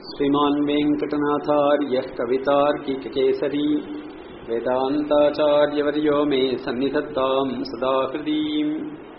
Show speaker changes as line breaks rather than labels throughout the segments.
श्रीमान् वेङ्कटनाथार्यः कवितार्किककेसरी वेदान्ताचार्यवर्यो मे सन्निधत्ताम् सदा हृदीम्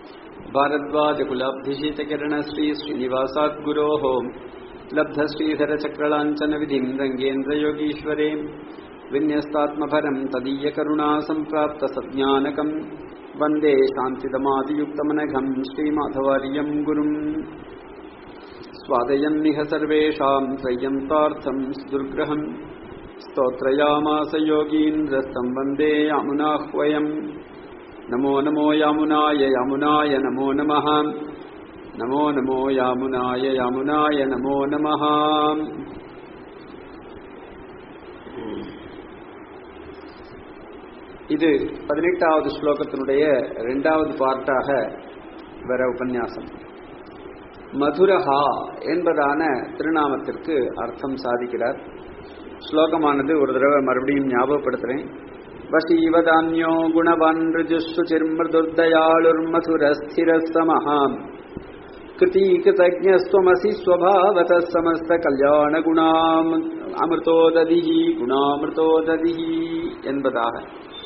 भारद्वाजकुलाब्धिशितकिरणश्रीश्रीनिवासाद्गुरोः लब्धश्रीधरचक्रलाञ्छनविधिम् रङ्गेन्द्रयोगीश्वरे विन्यस्तात्मभरम् तदीयकरुणा सम्प्राप्तसज्ञानकम् वन्दे शान्तिदमादियुक्तमनघम् श्रीमाधवार्यम् गुरुम् स्वादयन्निह सर्वेषाम् त्रय्यन्तार्थम् दुर्ग्रहम् स्तोत्रयामास योगीन्द्रस्तम् वन्दे यामुनाह्वयम् नमो नमो यामुनाय यामुनाय नमो नमः नमो नमो यामुनाय यामुनाय नमो नमः இது பதினெட்டாவது ஸ்லோகத்தினுடைய இரண்டாவது பார்ட்டாக வர உபன்யாசம் மதுரஹா என்பதான திருநாமத்திற்கு அர்த்தம் சாதிக்கிறார் ஸ்லோகமானது ஒரு தடவை மறுபடியும் ஞாபகப்படுத்துறேன் வசீவதான்யோ குணவான் ரிஜுஷுச்சிர்மதுர்தயாளுர்மதுரஸ்திரஸ்தமஹாம் कृतीकृतज्ञस्त्वमसि स्वभावतः समस्तकल्याणगुणाम् अमृतोदधिः गुणामृतोदधिः என்பதாக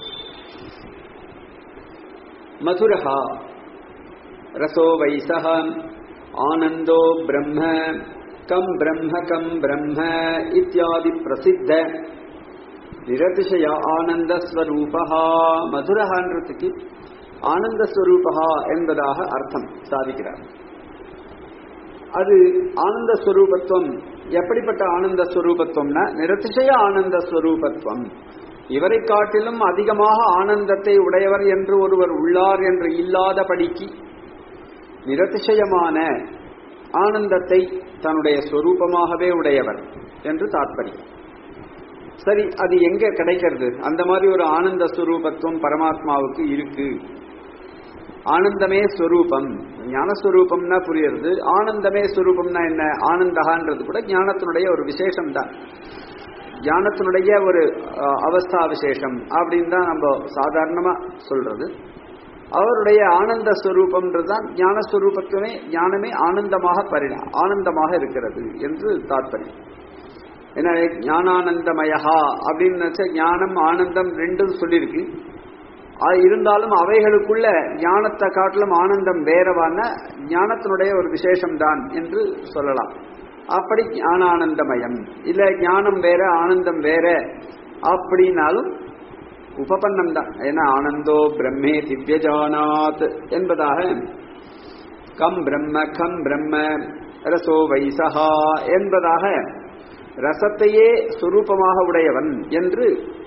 मधुरः रसो वैसः आनन्दो ब्रह्म कम् ब्रह्म कम् ब्रह्म इत्यादि प्रसिद्ध நிரதிசய ஆனந்த ஸ்வரூபா மதுரஹான்றதுக்கு ஆனந்த ஸ்வரூபா என்பதாக அர்த்தம் சாதிக்கிறார் அது ஆனந்த ஸ்வரூபத்துவம் எப்படிப்பட்ட ஆனந்த ஸ்வரூபத்துவம்னா நிரதிசய ஆனந்த ஸ்வரூபத்துவம் இவரை காட்டிலும் அதிகமாக ஆனந்தத்தை உடையவர் என்று ஒருவர் உள்ளார் என்று இல்லாதபடிக்கு நிரதிசயமான ஆனந்தத்தை தன்னுடைய ஸ்வரூபமாகவே உடையவர் என்று தாத்பரியம் சரி அது எங்க கிடைக்கிறது அந்த மாதிரி ஒரு ஆனந்த ஸ்வரூபத்துவம் பரமாத்மாவுக்கு இருக்கு ஆனந்தமே ஸ்வரூபம் ஞானஸ்வரூபம்னா புரியுறது ஆனந்தமே ஸ்வரூபம்னா என்ன ஆனந்தகான்றது கூட ஞானத்தினுடைய ஒரு விசேஷம் தான் ஞானத்தினுடைய ஒரு அவஸ்தா விசேஷம் அப்படின்னு தான் நம்ம சாதாரணமா சொல்றது அவருடைய ஆனந்த ஸ்வரூபம்ன்றது தான் ஞானஸ்வரூபத்துமே ஞானமே ஆனந்தமாக பரிணா ஆனந்தமாக இருக்கிறது என்று தாற்பயம் ஏன்னா ஞானானந்தமயா அப்படின்னு ஞானம் ஆனந்தம் ரெண்டும் சொல்லியிருக்கு இருந்தாலும் அவைகளுக்குள்ள ஞானத்தை காட்டிலும் ஆனந்தம் வேறவான ஞானத்தினுடைய ஒரு விசேஷம்தான் என்று சொல்லலாம் அப்படி ஞானானந்தமயம் இல்ல ஞானம் வேற ஆனந்தம் வேற அப்படின்னாலும் உபபன்னம் தான் ஏன்னா ஆனந்தோ பிரம்மே திவ்யஜானாத் என்பதாக கம் பிரம்ம கம் பிரம்ம ரசோ வைசகா என்பதாக ரசத்தையே சுரூபமாக உடையவன் என்று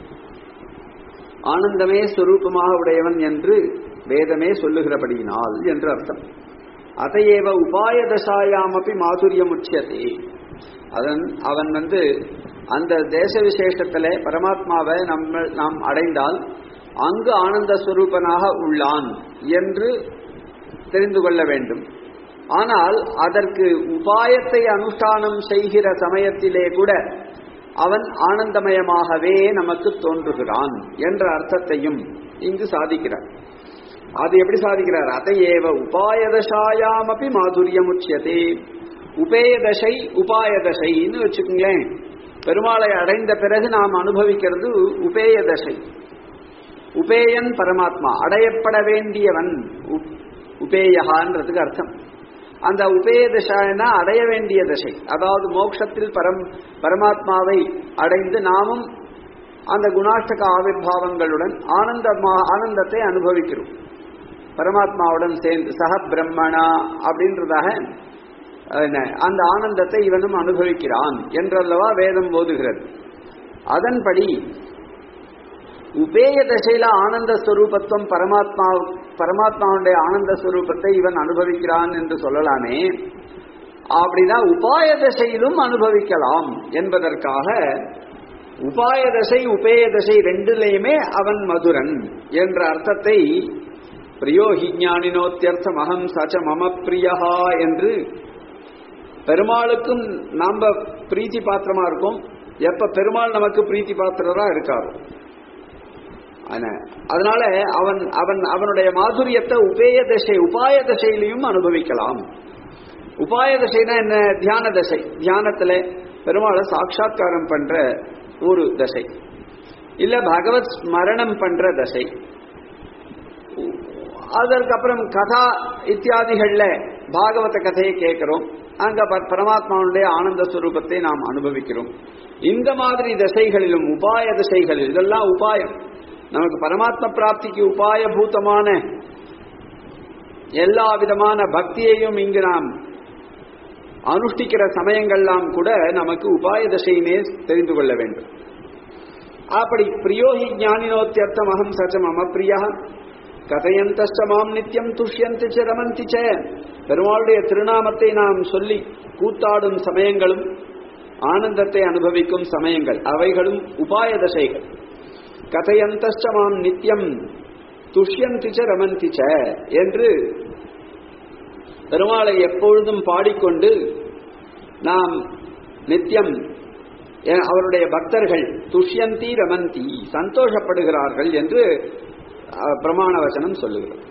ஆனந்தமே சுரூபமாக உடையவன் என்று வேதமே சொல்லுகிறபடியினால் என்று அர்த்தம் அதையேவ உபாய தசாயாமப்பி மாதுரியம் உச்சியதே அதன் அவன் வந்து அந்த தேச விசேஷத்துல பரமாத்மாவை நம்ம நாம் அடைந்தால் அங்கு ஆனந்த ஸ்வரூபனாக உள்ளான் என்று தெரிந்து கொள்ள வேண்டும் ஆனால் அதற்கு உபாயத்தை அனுஷ்டானம் செய்கிற சமயத்திலே கூட அவன் ஆனந்தமயமாகவே நமக்கு தோன்றுகிறான் என்ற அர்த்தத்தையும் இங்கு சாதிக்கிறார் அது எப்படி சாதிக்கிறார் அதையேவ உபாயதசாயாமப்பி மாதுரியம் உச்சியதே உபேயதசை உபாயதசைன்னு வச்சுக்கோங்களேன் பெருமாளை அடைந்த பிறகு நாம் அனுபவிக்கிறது உபேயதசை உபேயன் பரமாத்மா அடையப்பட வேண்டியவன் உபேயகான்றதுக்கு அர்த்தம் அந்த உபேய தசானா அடைய வேண்டிய தசை அதாவது மோட்சத்தில் பரம் பரமாத்மாவை அடைந்து நாமும் அந்த குணாஷ்டக ஆவிர்வாவங்களுடன் ஆனந்தமா ஆனந்தத்தை அனுபவிக்கிறோம் பரமாத்மாவுடன் சேர்ந்து சக பிரம்மணா அப்படின்றதாக அந்த ஆனந்தத்தை இவனும் அனுபவிக்கிறான் என்றல்லவா வேதம் போதுகிறது அதன்படி உபேய தசையில ஆனந்த ஸ்வரூபத்துவம் பரமாத்மா பரமாத்மாவுடைய ஆனந்த ஸ்வரூபத்தை இவன் அனுபவிக்கிறான் என்று சொல்லலாமே அப்படின்னா உபாய தசையிலும் அனுபவிக்கலாம் என்பதற்காக உபாய தசை உபேய தசை ரெண்டுலையுமே அவன் மதுரன் என்ற அர்த்தத்தை பிரியோஹி ஞானினோத்தியர்த்தம் அகம் சச்ச மம பிரியா என்று பெருமாளுக்கும் நாம பிரீத்தி பாத்திரமா இருக்கும் எப்ப பெருமாள் நமக்கு பிரீத்தி பாத்திரரா இருக்காரோ அதனால அவன் அவன் அவனுடைய மாதுரியத்தை உபேய தசை உபாய தசையிலையும் அனுபவிக்கலாம் உபாய தசைனா என்ன தியான தசை தியானத்துல பெருமாளை சாட்சா்காரம் பண்ற ஒரு தசை இல்ல பகவத் ஸ்மரணம் பண்ற தசை அதற்கப்புறம் கதா இத்தியாதிகள்ல பாகவத கதையை கேட்கிறோம் அங்க ப- பரமாத்மாவுடைய ஆனந்த ஸ்வரூபத்தை நாம் அனுபவிக்கிறோம் இந்த மாதிரி தசைகளிலும் உபாய தசைகளில் இதெல்லாம் உபாயம் நமக்கு பரமாத்ம பிராப்திக்கு உபாயபூதமான எல்லா விதமான பக்தியையும் இங்கு நாம் அனுஷ்டிக்கிற சமயங்கள்லாம் கூட நமக்கு உபாய தசையினே தெரிந்து கொள்ள வேண்டும் அப்படி பிரியோஹி ஞானினோத்தியர்த்தம் அகம் சச்ச மம பிரியா கதையந்தஸ்ட மாம் நித்தியம் துஷ்யந்தி ச ரமந்தி ச பெருமாளுடைய திருநாமத்தை நாம் சொல்லி கூத்தாடும் சமயங்களும் ஆனந்தத்தை அனுபவிக்கும் சமயங்கள் அவைகளும் உபாய தசைகள் கதையந்தஸ்ட மாம் நித்தியம் துஷ்யந்தி ச ரமந்தி ச என்று பெருமாளை எப்பொழுதும் பாடிக்கொண்டு நாம் நித்தியம் எ- அவருடைய பக்தர்கள் துஷ்யந்தி ரமந்தி சந்தோஷப்படுகிறார்கள் என்று அஹ், பிரமாண வசனம் சொல்லுகிறது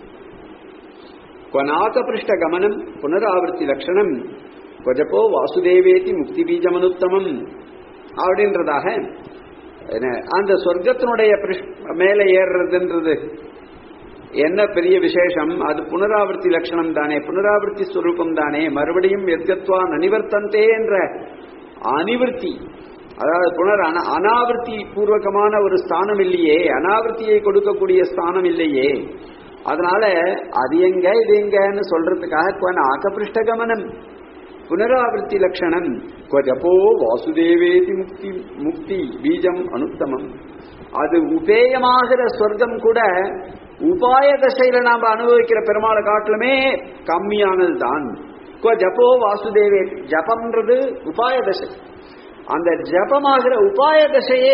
கொனாகபிருஷ்ட கமனம் புனராவர்த்தி லட்சணம் கொஜப்போ வாசுதேவேதி முக்தி பீஜமனுத்தமம் அப்படின்றதாக என்ன, அந்த சொர்க்கத்தினுடைய பிருஷ்- மேலே ஏறுறதுன்றது என்ன பெரிய விசேஷம் அது புனராவர்த்தி லட்சணம் தானே புனராவர்த்தி ஸ்வரூபம் தானே மறுபடியும் எத்கத்வா அனிவர்த்தந்தே என்ற அனிவர்த்தி அதாவது புனர் அன- அனாவர்த்தி பூர்வகமான ஒரு ஸ்தானம் இல்லையே அனாவர்த்தியை கொடுக்கக்கூடிய ஸ்தானம் இல்லையே அதனால அது எங்க இது எங்கன்னு சொல்றதுக்காக கொன ஆகபிருஷ்ட கமனம் புனராவர்த்தி லட்சணம் கொஜப்போ வாசுதேவேதி முக்தி முக்தி பீஜம் அனுத்தமம் அது உபேயமாகிற சொர்க்கம் கூட உபாய தசையில நாம அனுபவிக்கிற பெருமாளை காட்டிலுமே கம்மியானது தான் ஜப்போ வாசுதேவே ஜபம்ன்றது உபாய தசை அந்த ஜபமாகிற உபாய தசையே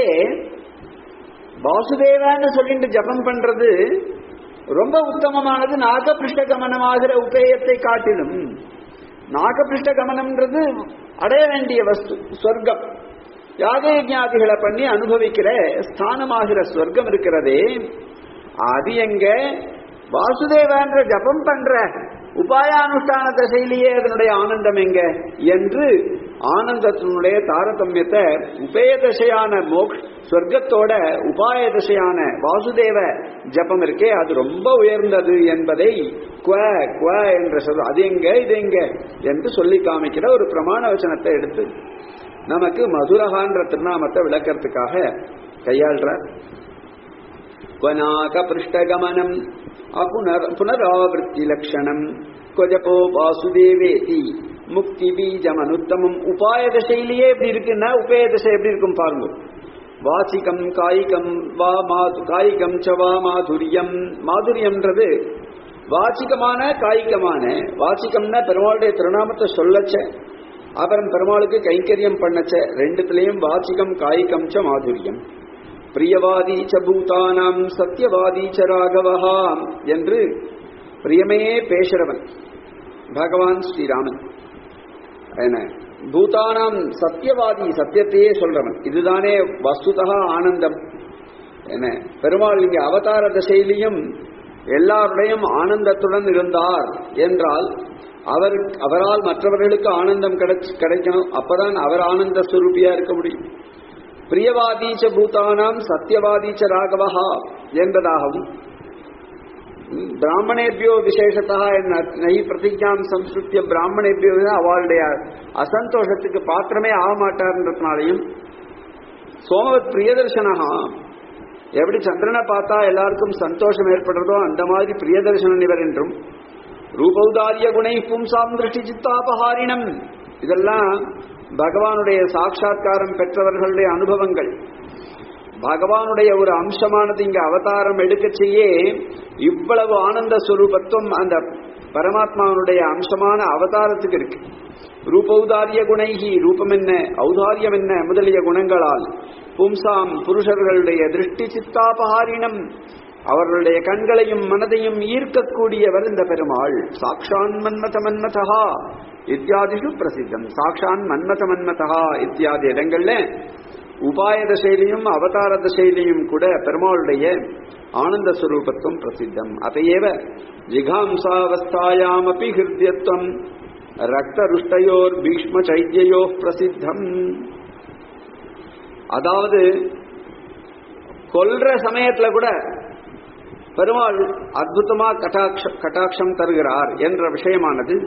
வாசுதேவான்னு சொல்லிட்டு ஜபம் பண்றது ரொம்ப உத்தமமானது நாகபிருஷ்ட கமனமாகிற உபேயத்தை காட்டிலும் நாகபிருஷ்ட கமனம்ன்றது அடைய வேண்டிய வஸ்து சொர்க்கம் யாக யஜ்ஞாதிகளை பண்ணி அனுபவிக்கிற ஸ்தானமாகிற சொர்க்கம் இருக்கிறதே அது எங்க வாசுதேவன்ற ஜபம் பண்ற உபாயானுஷ்டான தசையிலேயே அதனுடைய ஆனந்தம் எங்க என்று ஆனந்தத்தினுடைய தாரதமியத்தை உபய தசையான மோக்ஷ சொர்க்கத்தோட உபாய தசையான வாசுதேவ ஜபம் இருக்கே அது ரொம்ப உயர்ந்தது என்பதை குவ குவ என்ற சொல் அது எங்க இது எங்க என்று சொல்லி காமிக்கிற ஒரு பிரமாண வச்சனத்தை எடுத்து நமக்கு மதுரகான்ற திருநாமத்தை விளக்கறதுக்காக கையாள்றார் क्वनाक पृष्ठगमनम् अपुनर् पुनरावृत्ति लक्षणम् क्वजपो वासुदेवेति முக்தி பீஜம் அனுத்தமம் உபாய தசையிலேயே எப்படி இருக்குன்னா உபய தசை எப்படி இருக்கும் பாருங்க வாசிகம் காய்கம் வா மாது காய்கம் சவா மாதுரியம் மாதுரியம்ன்றது வாசிகமான காய்கமான வாசிகம்னா பெருமாளுடைய திருநாமத்தை சொல்லச்ச அப்புறம் பெருமாளுக்கு கைங்கரியம் பண்ணச்ச ரெண்டுத்துலயும் வாசிகம் காய்கம் ச மாதுரியம் பிரியவாதி ச பூதானாம் சத்தியவாதி ச ராகவஹா என்று பிரியமே பேசுறவன் பகவான் ஸ்ரீராமன் என்ன பூதானாம் சத்தியவாதி சத்தியத்தையே சொல்றவன் இதுதானே வஸ்துதா ஆனந்தம் என்ன பெருமாள் இங்கே அவதார தசையிலையும் எல்லாருடையும் ஆனந்தத்துடன் இருந்தார் என்றால் அவர் அவரால் மற்றவர்களுக்கு ஆனந்தம் கிடைச்சு கிடைக்கணும் அப்பதான் அவர் ஆனந்த ஸ்வரூபியா இருக்க முடியும் பிரியவாதீச்ச பூதானாம் சத்தியவாதீச்ச ராகவஹா என்பதாகவும் பிராமணேபியோ விசேஷத்தா என்ன நகி பிரதிஜாம் சம்ஸ்கிருத்திய பிராமணேபியோ அவளுடைய அசந்தோஷத்துக்கு பாத்திரமே ஆக மாட்டார்ன்றதுனாலையும் சோமவத் பிரியதர்சனகா எப்படி சந்திரனை பார்த்தா எல்லாருக்கும் சந்தோஷம் ஏற்படுறதோ அந்த மாதிரி பிரியதர்சனன் இவர் என்றும் ரூபௌதாரிய குணை பும்சாம் திருஷ்டி சித்தாபஹாரிணம் இதெல்லாம் பகவானுடைய சாட்சா்காரம் பெற்றவர்களுடைய அனுபவங்கள் பகவானுடைய ஒரு அம்சமானது இங்க அவதாரம் எடுக்க செய்ய இவ்வளவு ஆனந்த ஸ்வரூபத்துவம் அந்த பரமாத்மாவுடைய அம்சமான அவதாரத்துக்கு இருக்கு ரூபௌதாரிய குணைகி ரூபம் என்ன ஔதாரியம் என்ன முதலிய குணங்களால் பும்சாம் புருஷர்களுடைய திருஷ்டி சித்தாபகாரினம் அவர்களுடைய கண்களையும் மனதையும் ஈர்க்கக்கூடியவர் இந்த பெருமாள் சாக்ஷான் மன்மத மன்மதா இத்தியாதிஷு பிரசித்தம் சாக்ஷான் மன்மத மன்மதா இத்தியாதி இடங்கள்ல உபாய தசையிலையும் அவதார தசையிலையும் கூட பெருமாளுடைய ஆனந்த ஸ்வரூபத்துவம் பிரசித்தம் அதையேவ ஜிகாம்சாவஸ்தாயாமபி ஹிருத்யத்துவம் ரக்த ருஷ்டையோர் பீஷ்ம சைத்யயோ பிரசித்தம் அதாவது கொல்ற சமயத்துல கூட பெருமாள் அற்புதமா கட்டாட்ச கட்டாட்சம் தருகிறார் என்ற விஷயமானது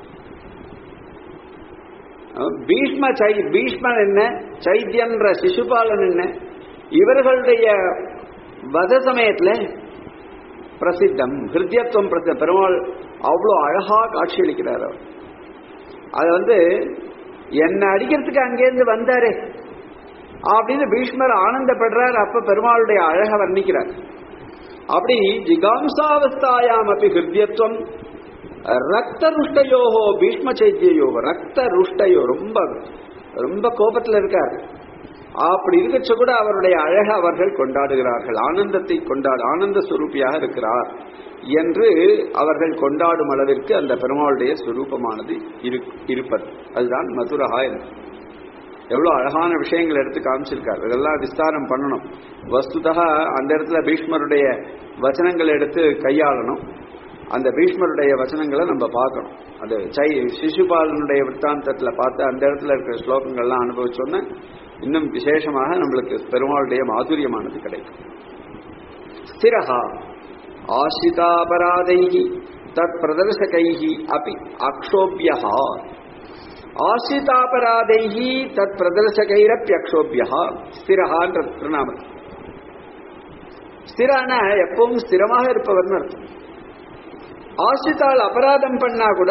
பீஷ்ம சை பீஷ்மன் என்ன சைத்தியன்ற சிசுபாலன் என்ன இவர்களுடைய வத சமயத்துல பிரசித்தம் ஹிருத்யத்துவம் பிரசித்தம் பெருமாள் அவ்வளோ அழகா காட்சியளிக்கிறார் அவர் அது வந்து என்னை அடிக்கிறதுக்கு அங்கேருந்து வந்தாரே அப்படின்னு பீஷ்மர் ஆனந்தப்படுறார் அப்ப பெருமாளுடைய அழக வர்ணிக்கிறார் அப்படி ஜிகாம்சாவஸ்தாயாம் அப்படி ஹிருத்யத்துவம் ரக்த ருஷ்டயோகோ பீஷ்ம சைத்தியோ ரக்த ருஷ்டயோ ரொம்ப ரொம்ப கோபத்தில் இருக்கார் அப்படி இருக்கச்ச கூட அவருடைய அழக அவர்கள் கொண்டாடுகிறார்கள் ஆனந்தத்தை கொண்டாடு ஆனந்த சுரூபியாக இருக்கிறார் என்று அவர்கள் கொண்டாடும் அளவிற்கு அந்த பெருமாளுடைய சுரூபமானது இருப்பது அதுதான் மதுரஹா என்று எவ்வளவு அழகான விஷயங்கள் எடுத்து காமிச்சிருக்காரு இதெல்லாம் விஸ்தாரம் பண்ணணும் வஸ்துதா அந்த இடத்துல பீஷ்மருடைய வச்சனங்களை எடுத்து கையாளணும் அந்த பீஷ்மருடைய வச்சனங்களை நம்ம பார்க்கணும் அந்த சை சிசுபாலனுடைய விற்த்தாந்தத்தில் பார்த்து அந்த இடத்துல இருக்கிற ஸ்லோகங்கள்லாம் அனுபவிச்சோன்னா இன்னும் விசேஷமாக நம்மளுக்கு பெருமாளுடைய மாதுரியமானது கிடைக்கும் ஸ்திரஹா ஆசிதாபராதைகி தத் பிரதர்சகைகி அப்படி அக்ஷோபியா ஆசிதாபராதைகி தத் பிரதர்சகைரப்பியக்ஷோபியா ஸ்திரஹான்ற திருநாமம் ஸ்திரான எப்பவும் ஸ்திரமாக இருப்பவர்னு அர்த்தம் ஆசித்தால் அபராதம் பண்ணா கூட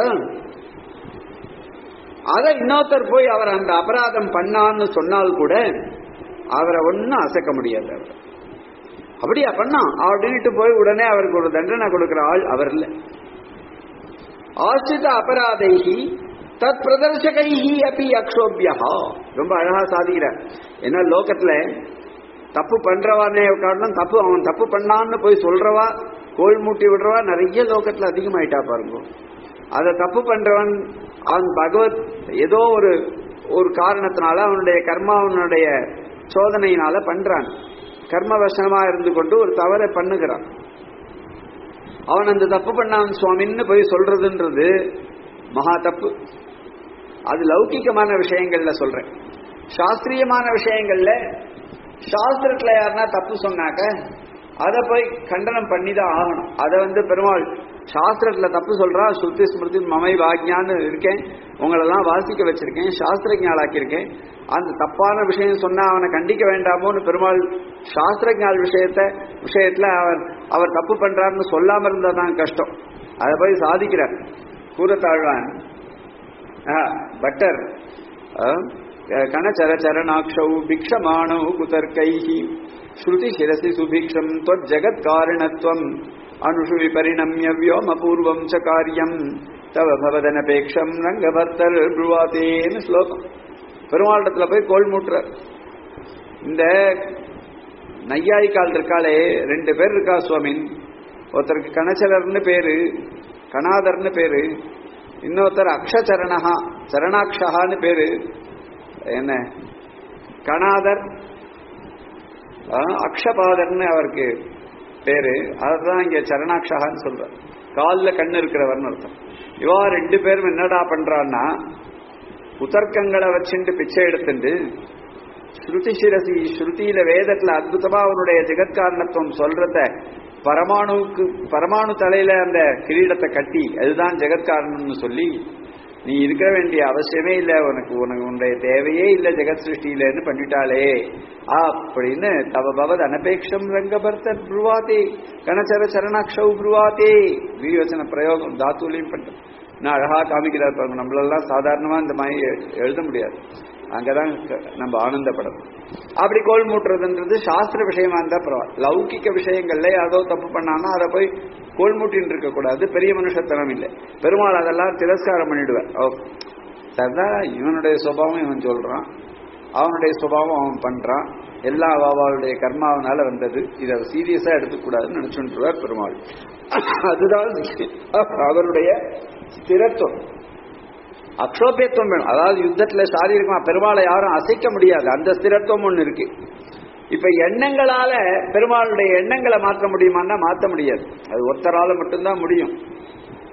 அதை இன்னொருத்தர் போய் அவர் அந்த அபராதம் பண்ணான்னு சொன்னால் கூட அவரை ஒன்னும் அசைக்க முடியாது அவர் அப்படியா பண்ணா அப்படின்ட்டு போய் உடனே அவருக்கு ஒரு தண்டனை கொடுக்கிற ஆள் அவர் இல்லை ஆசிரித அபராதைகி தத் பிரதர்சகைஹி அப்பி அக்ஷோபியா ரொம்ப அழகா சாதிக்கிறார் ஏன்னா லோகத்துல தப்பு பண்றவானே காரணம் தப்பு அவன் தப்பு பண்ணான்னு போய் சொல்றவா கோல் மூட்டி விடுறவா நிறைய லோகத்துல அதிகமாயிட்டா பாருங்க அதை தப்பு பண்றவன் அவன் பகவத் ஏதோ ஒரு ஒரு காரணத்தினால அவனுடைய கர்மாவனுடைய சோதனையினால பண்றான் கர்மவசமா இருந்து கொண்டு ஒரு தவறை பண்ணுகிறான் அவன் அந்த தப்பு பண்ணான் சுவாமின்னு போய் சொல்றதுன்றது மகா தப்பு அது லௌகிகமான விஷயங்கள்ல சொல்றேன் சாஸ்திரியமான விஷயங்கள்ல சாஸ்திரத்துல யாருன்னா தப்பு சொன்னாக்க அதை போய் கண்டனம் பண்ணி தான் ஆகணும் அதை வந்து பெருமாள் சாஸ்திரத்துல தப்பு சொல்றா ஸ்ருதி ஸ்மிருதி மமை வாக்யான்னு இருக்கேன் உங்களெல்லாம் வாசிக்க வச்சிருக்கேன் சாஸ்திரஜாலாக்கியிருக்கேன் அந்த தப்பான விஷயம் சொன்னா அவனை கண்டிக்க வேண்டாமோன்னு பெருமாள் சாஸ்திரஜால் விஷயத்த விஷயத்துல அவர் அவர் தப்பு பண்றாருன்னு சொல்லாம இருந்தா தான் கஷ்டம் அதை போய் சாதிக்கிறார் கூறத்தாழ்வான் பட்டர் கணச்சர சரணாட்சௌ பிக்ஷமாணௌ குதர்க்கைஹி ஸ்ருதி சிரசி சுபிக்ஷம் ஜகத் காரணத்துவம் அனுஷு விபரிணமிய வியோமபூர்வம் ச காரியம் தவ பவதனபேக்ஷம் ரங்கபர்த்தர் புருவாதேன்னு ஸ்லோகம் பெருமாளிடத்துல போய் கோல் மூட்டுறார் இந்த நையாயிக்கால் இருக்காளே ரெண்டு பேர் இருக்கா சுவாமின் ஒருத்தருக்கு கணச்சலர்னு பேரு கணாதர்னு பேரு இன்னொருத்தர் அக்ஷச்சரணஹா சரணாட்சகான்னு பேரு என்ன கணாதர் அக்ஷபாதர்னு அவருக்கு பேரு அதுதான் இங்க சரணாட்சகான்னு சொல்ற காலில் கண்ணு இருக்கிறவர்னு அர்த்தம் இவா ரெண்டு பேரும் என்னடா பண்றான்னா உதர்க்கங்களை வச்சுட்டு பிச்சை எடுத்துட்டு ஸ்ருதி சிரசி ஸ்ருதியில வேதத்துல அற்புதமா அவனுடைய ஜெகத்காரணத்துவம் சொல்றத பரமாணுவுக்கு பரமாணு தலையில அந்த கிரீடத்தை கட்டி அதுதான் ஜெகத்காரணம்னு சொல்லி நீ இருக்க வேண்டிய அவசியமே இல்லை உனக்கு உனக்கு உன்னுடைய தேவையே இல்லை ஜெகத் சிருஷ்டியிலன்னு பண்ணிட்டாளே அப்படின்னு தவ பவத் அனபேக்ஷம் ரங்கபர்த்தர் புருவாதே கணச்சர சரணாட்சௌ புருவாதே வியோசன பிரயோகம் தாத்துலையும் பண்றேன் நான் அழகா காமிக்கிறார் பாருங்க நம்மளெல்லாம் சாதாரணமா இந்த மாதிரி எழுத முடியாது அங்கதான் நம்ம ஆனந்தப்படணும் அப்படி கோல் மூட்டுறதுன்றது சாஸ்திர விஷயமா இருந்தா பரவாயில்ல லௌகிக்க விஷயங்கள்ல ஏதோ தப்பு பண்ணானா அதை போய் கோல் மூட்டின்னு இருக்க கூடாது பெரிய மனுஷத்தனம் இல்லை பெருமாள் அதெல்லாம் திரஸ்காரம் பண்ணிடுவார் ஓ சரிதான் இவனுடைய சுபாவம் இவன் சொல்றான் அவனுடைய சுபாவம் அவன் பண்றான் எல்லா அவளுடைய கர்மாவனால வந்தது இதை சீரியஸா எடுத்துக்கூடாதுன்னு நினைச்சுருவார் பெருமாள் அதுதான் அவருடைய ஸ்திரத்துவம் அக்ஷோபியத்துவம் வேணும் அதாவது யுத்தத்துல சாரீரமா பெருமாளை யாரும் அசைக்க முடியாது அந்த ஸ்திரத்துவம் ஒண்ணு இருக்கு இப்ப எண்ணங்களால பெருமாளுடைய எண்ணங்களை மாற்ற முடியுமான்னா மாற்ற முடியாது அது ஒருத்தரால மட்டும்தான் முடியும்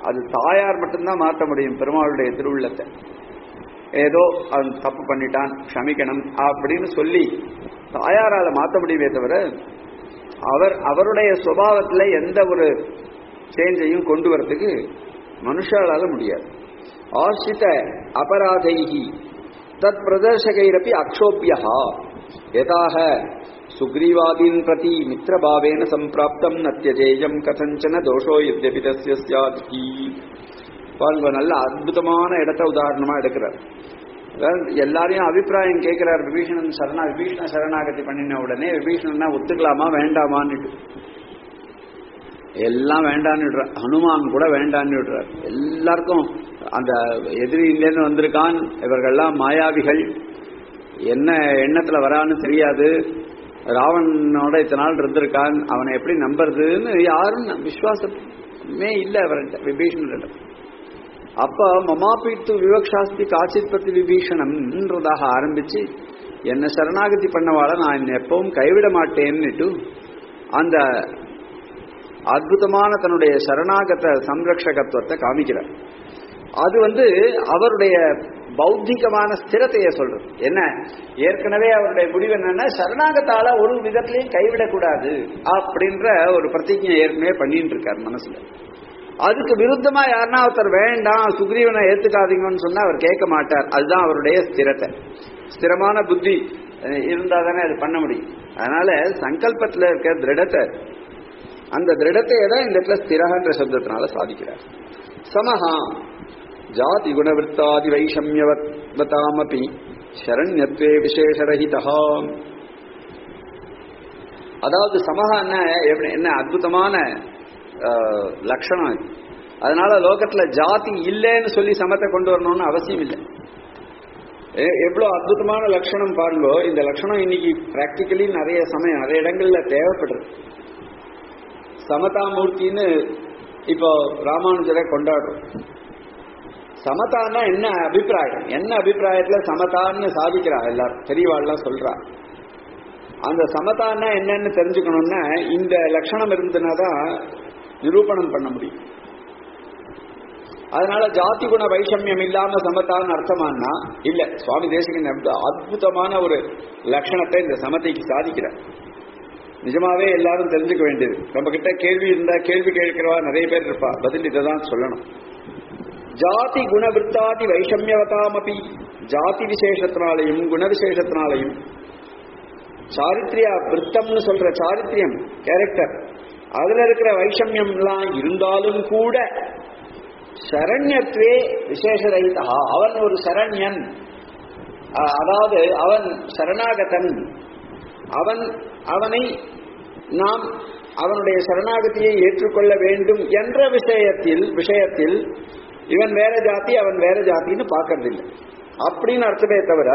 அது தாயார் மட்டும்தான் மாற்ற முடியும் பெருமாளுடைய திருவுள்ளத்தை ஏதோ அவன் தப்பு பண்ணிட்டான் க்ஷமிக்கணும் அப்படின்னு சொல்லி தாயாரால மாற்ற முடியுமே தவிர அவர் அவருடைய சுபாவத்துல எந்த ஒரு சேஞ்சையும் கொண்டு வரதுக்கு மனுஷாலால முடியாது ஆசிரித அபராதைகி தத் பிரதர்சகைரப்பி அக்ஷோபியா யதாக சுக்ரீவாதீன் பிரதி மித்திரபாவேன சம்பிராப்தம் நத்தியஜேயம் கதஞ்சன தோஷோ யத்யபி தஸ்ய ஸ்யாதி பாருங்க நல்ல அற்புதமான இடத்த உதாரணமா எடுக்கிறார் அதாவது எல்லாரையும் அபிப்பிராயம் கேட்கிறார் விபீஷணன் சரணா விபீஷண சரணாகதி பண்ணின உடனே விபீஷணன்னா ஒத்துக்கலாமா வேண்டாமான்னு எல்லாம் வேண்டான்னு விடுறார் ஹனுமான் கூட வேண்டான்னு விடுறார் எல்லாருக்கும் அந்த எதிரியிலேருந்து வந்திருக்கான் இவர்கள்லாம் மாயாவிகள் என்ன எண்ணத்துல வரான்னு தெரியாது ராவணனோட இத்தனை நாள் இருந்திருக்கான் அவனை எப்படி நம்புறதுன்னு யாரும் விசுவாசமே இல்லை அவர்கிட்ட விபீஷணர்கிட்ட அப்ப மமாபீட்டு விவக்ஷாஸ்தி காச்சித் பத்தி விபீஷணம்ன்றதாக ஆரம்பிச்சு என்ன சரணாகதி பண்ணவாள நான் என்னை எப்பவும் கைவிட மாட்டேன்னுட்டு அந்த அற்புதமான தன்னுடைய சரணாகத சம்ரக்ஷகத்துவத்தை காமிக்கிறார் அது வந்து அவருடைய பௌத்திகமான ஸ்திரத்தைய சொல்றது என்ன ஏற்கனவே அவருடைய முடிவு என்னன்னா சரணாகத்தால ஒரு விதத்திலையும் கைவிடக்கூடாது அப்படின்ற ஒரு பிரதிஜை ஏற்கனவே பண்ணிட்டு இருக்கார் மனசுல அதுக்கு விருத்தமா யாருன்னா ஒருத்தர் வேண்டாம் சுக்ரீவனை ஏத்துக்காதீங்கன்னு சொன்னா அவர் கேட்க மாட்டார் அதுதான் அவருடைய ஸ்திரத்தை ஸ்திரமான புத்தி இருந்தா தானே அது பண்ண முடியும் அதனால சங்கல்பத்துல இருக்க திருடத்தை அந்த திருடத்தையே தான் இந்த இடத்துல ஸ்திரகன்ற சப்தத்தினால சாதிக்கிறார் சமஹா ஜாதி குணவృత్తాதி வைஷமியவத்தாமபி சரண்யத்வே விசேஷரஹிதா அதாவது சமஹான்னா எப்படி என்ன அற்புதமான லட்சணம் இது அதனால லோகத்துல ஜாதி இல்லைன்னு சொல்லி சமத்தை கொண்டு வரணும்னு அவசியம் இல்லை எவ்வளவு அற்புதமான லட்சணம் பாருங்க இந்த லட்சணம் இன்னைக்கு பிராக்டிக்கலி நிறைய சமயம் நிறைய இடங்கள்ல தேவைப்படுறது சமதாமூர்த்தின்னு இப்போ ராமானுஜரை கொண்டாடுறோம் சமதான்னா என்ன அபிப்பிராயம் என்ன அபிப்பிராயத்துல சமதான்னு சாதிக்கிறா எல்லாரும் பெரியவாள்லாம் சொல்றா அந்த சமதான்னா என்னன்னு தெரிஞ்சுக்கணும்னா இந்த லட்சணம் இருந்ததுனாதான் நிரூபணம் பண்ண முடியும் அதனால ஜாதி குண வைஷமியம் இல்லாம சமத்தான்னு அர்த்தமானா இல்ல சுவாமி தேசிகன் அற்புதமான ஒரு லட்சணத்தை இந்த சமத்தைக்கு சாதிக்கிறார் நிஜமாவே எல்லாரும் தெரிஞ்சுக்க வேண்டியது நம்ம கிட்ட கேள்வி இருந்தா கேள்வி கேட்கிறவா நிறைய பேர் இருப்பா பதில் இதை தான் சொல்லணும் ஜாதி குணவிருத்தாதி வைஷமியவதாமபி ஜாதி விசேஷத்தினாலையும் குண விசேஷத்தினாலையும் சாரித்ரியா விருத்தம்னு சொல்ற சாரித்ரியம் கேரக்டர் அதுல இருக்கிற வைஷமியம்லாம் இருந்தாலும் கூட சரண்யத்வே விசேஷரகிதா அவன் ஒரு சரண்யன் அதாவது அவன் சரணாகதன் அவன் அவனை நாம் அவனுடைய சரணாகதியை ஏற்றுக்கொள்ள வேண்டும் என்ற விஷயத்தில் விஷயத்தில் இவன் வேற ஜாதி அவன் வேற ஜாத்தின்னு பார்க்கறது இல்லை அப்படின்னு அர்த்தமே தவிர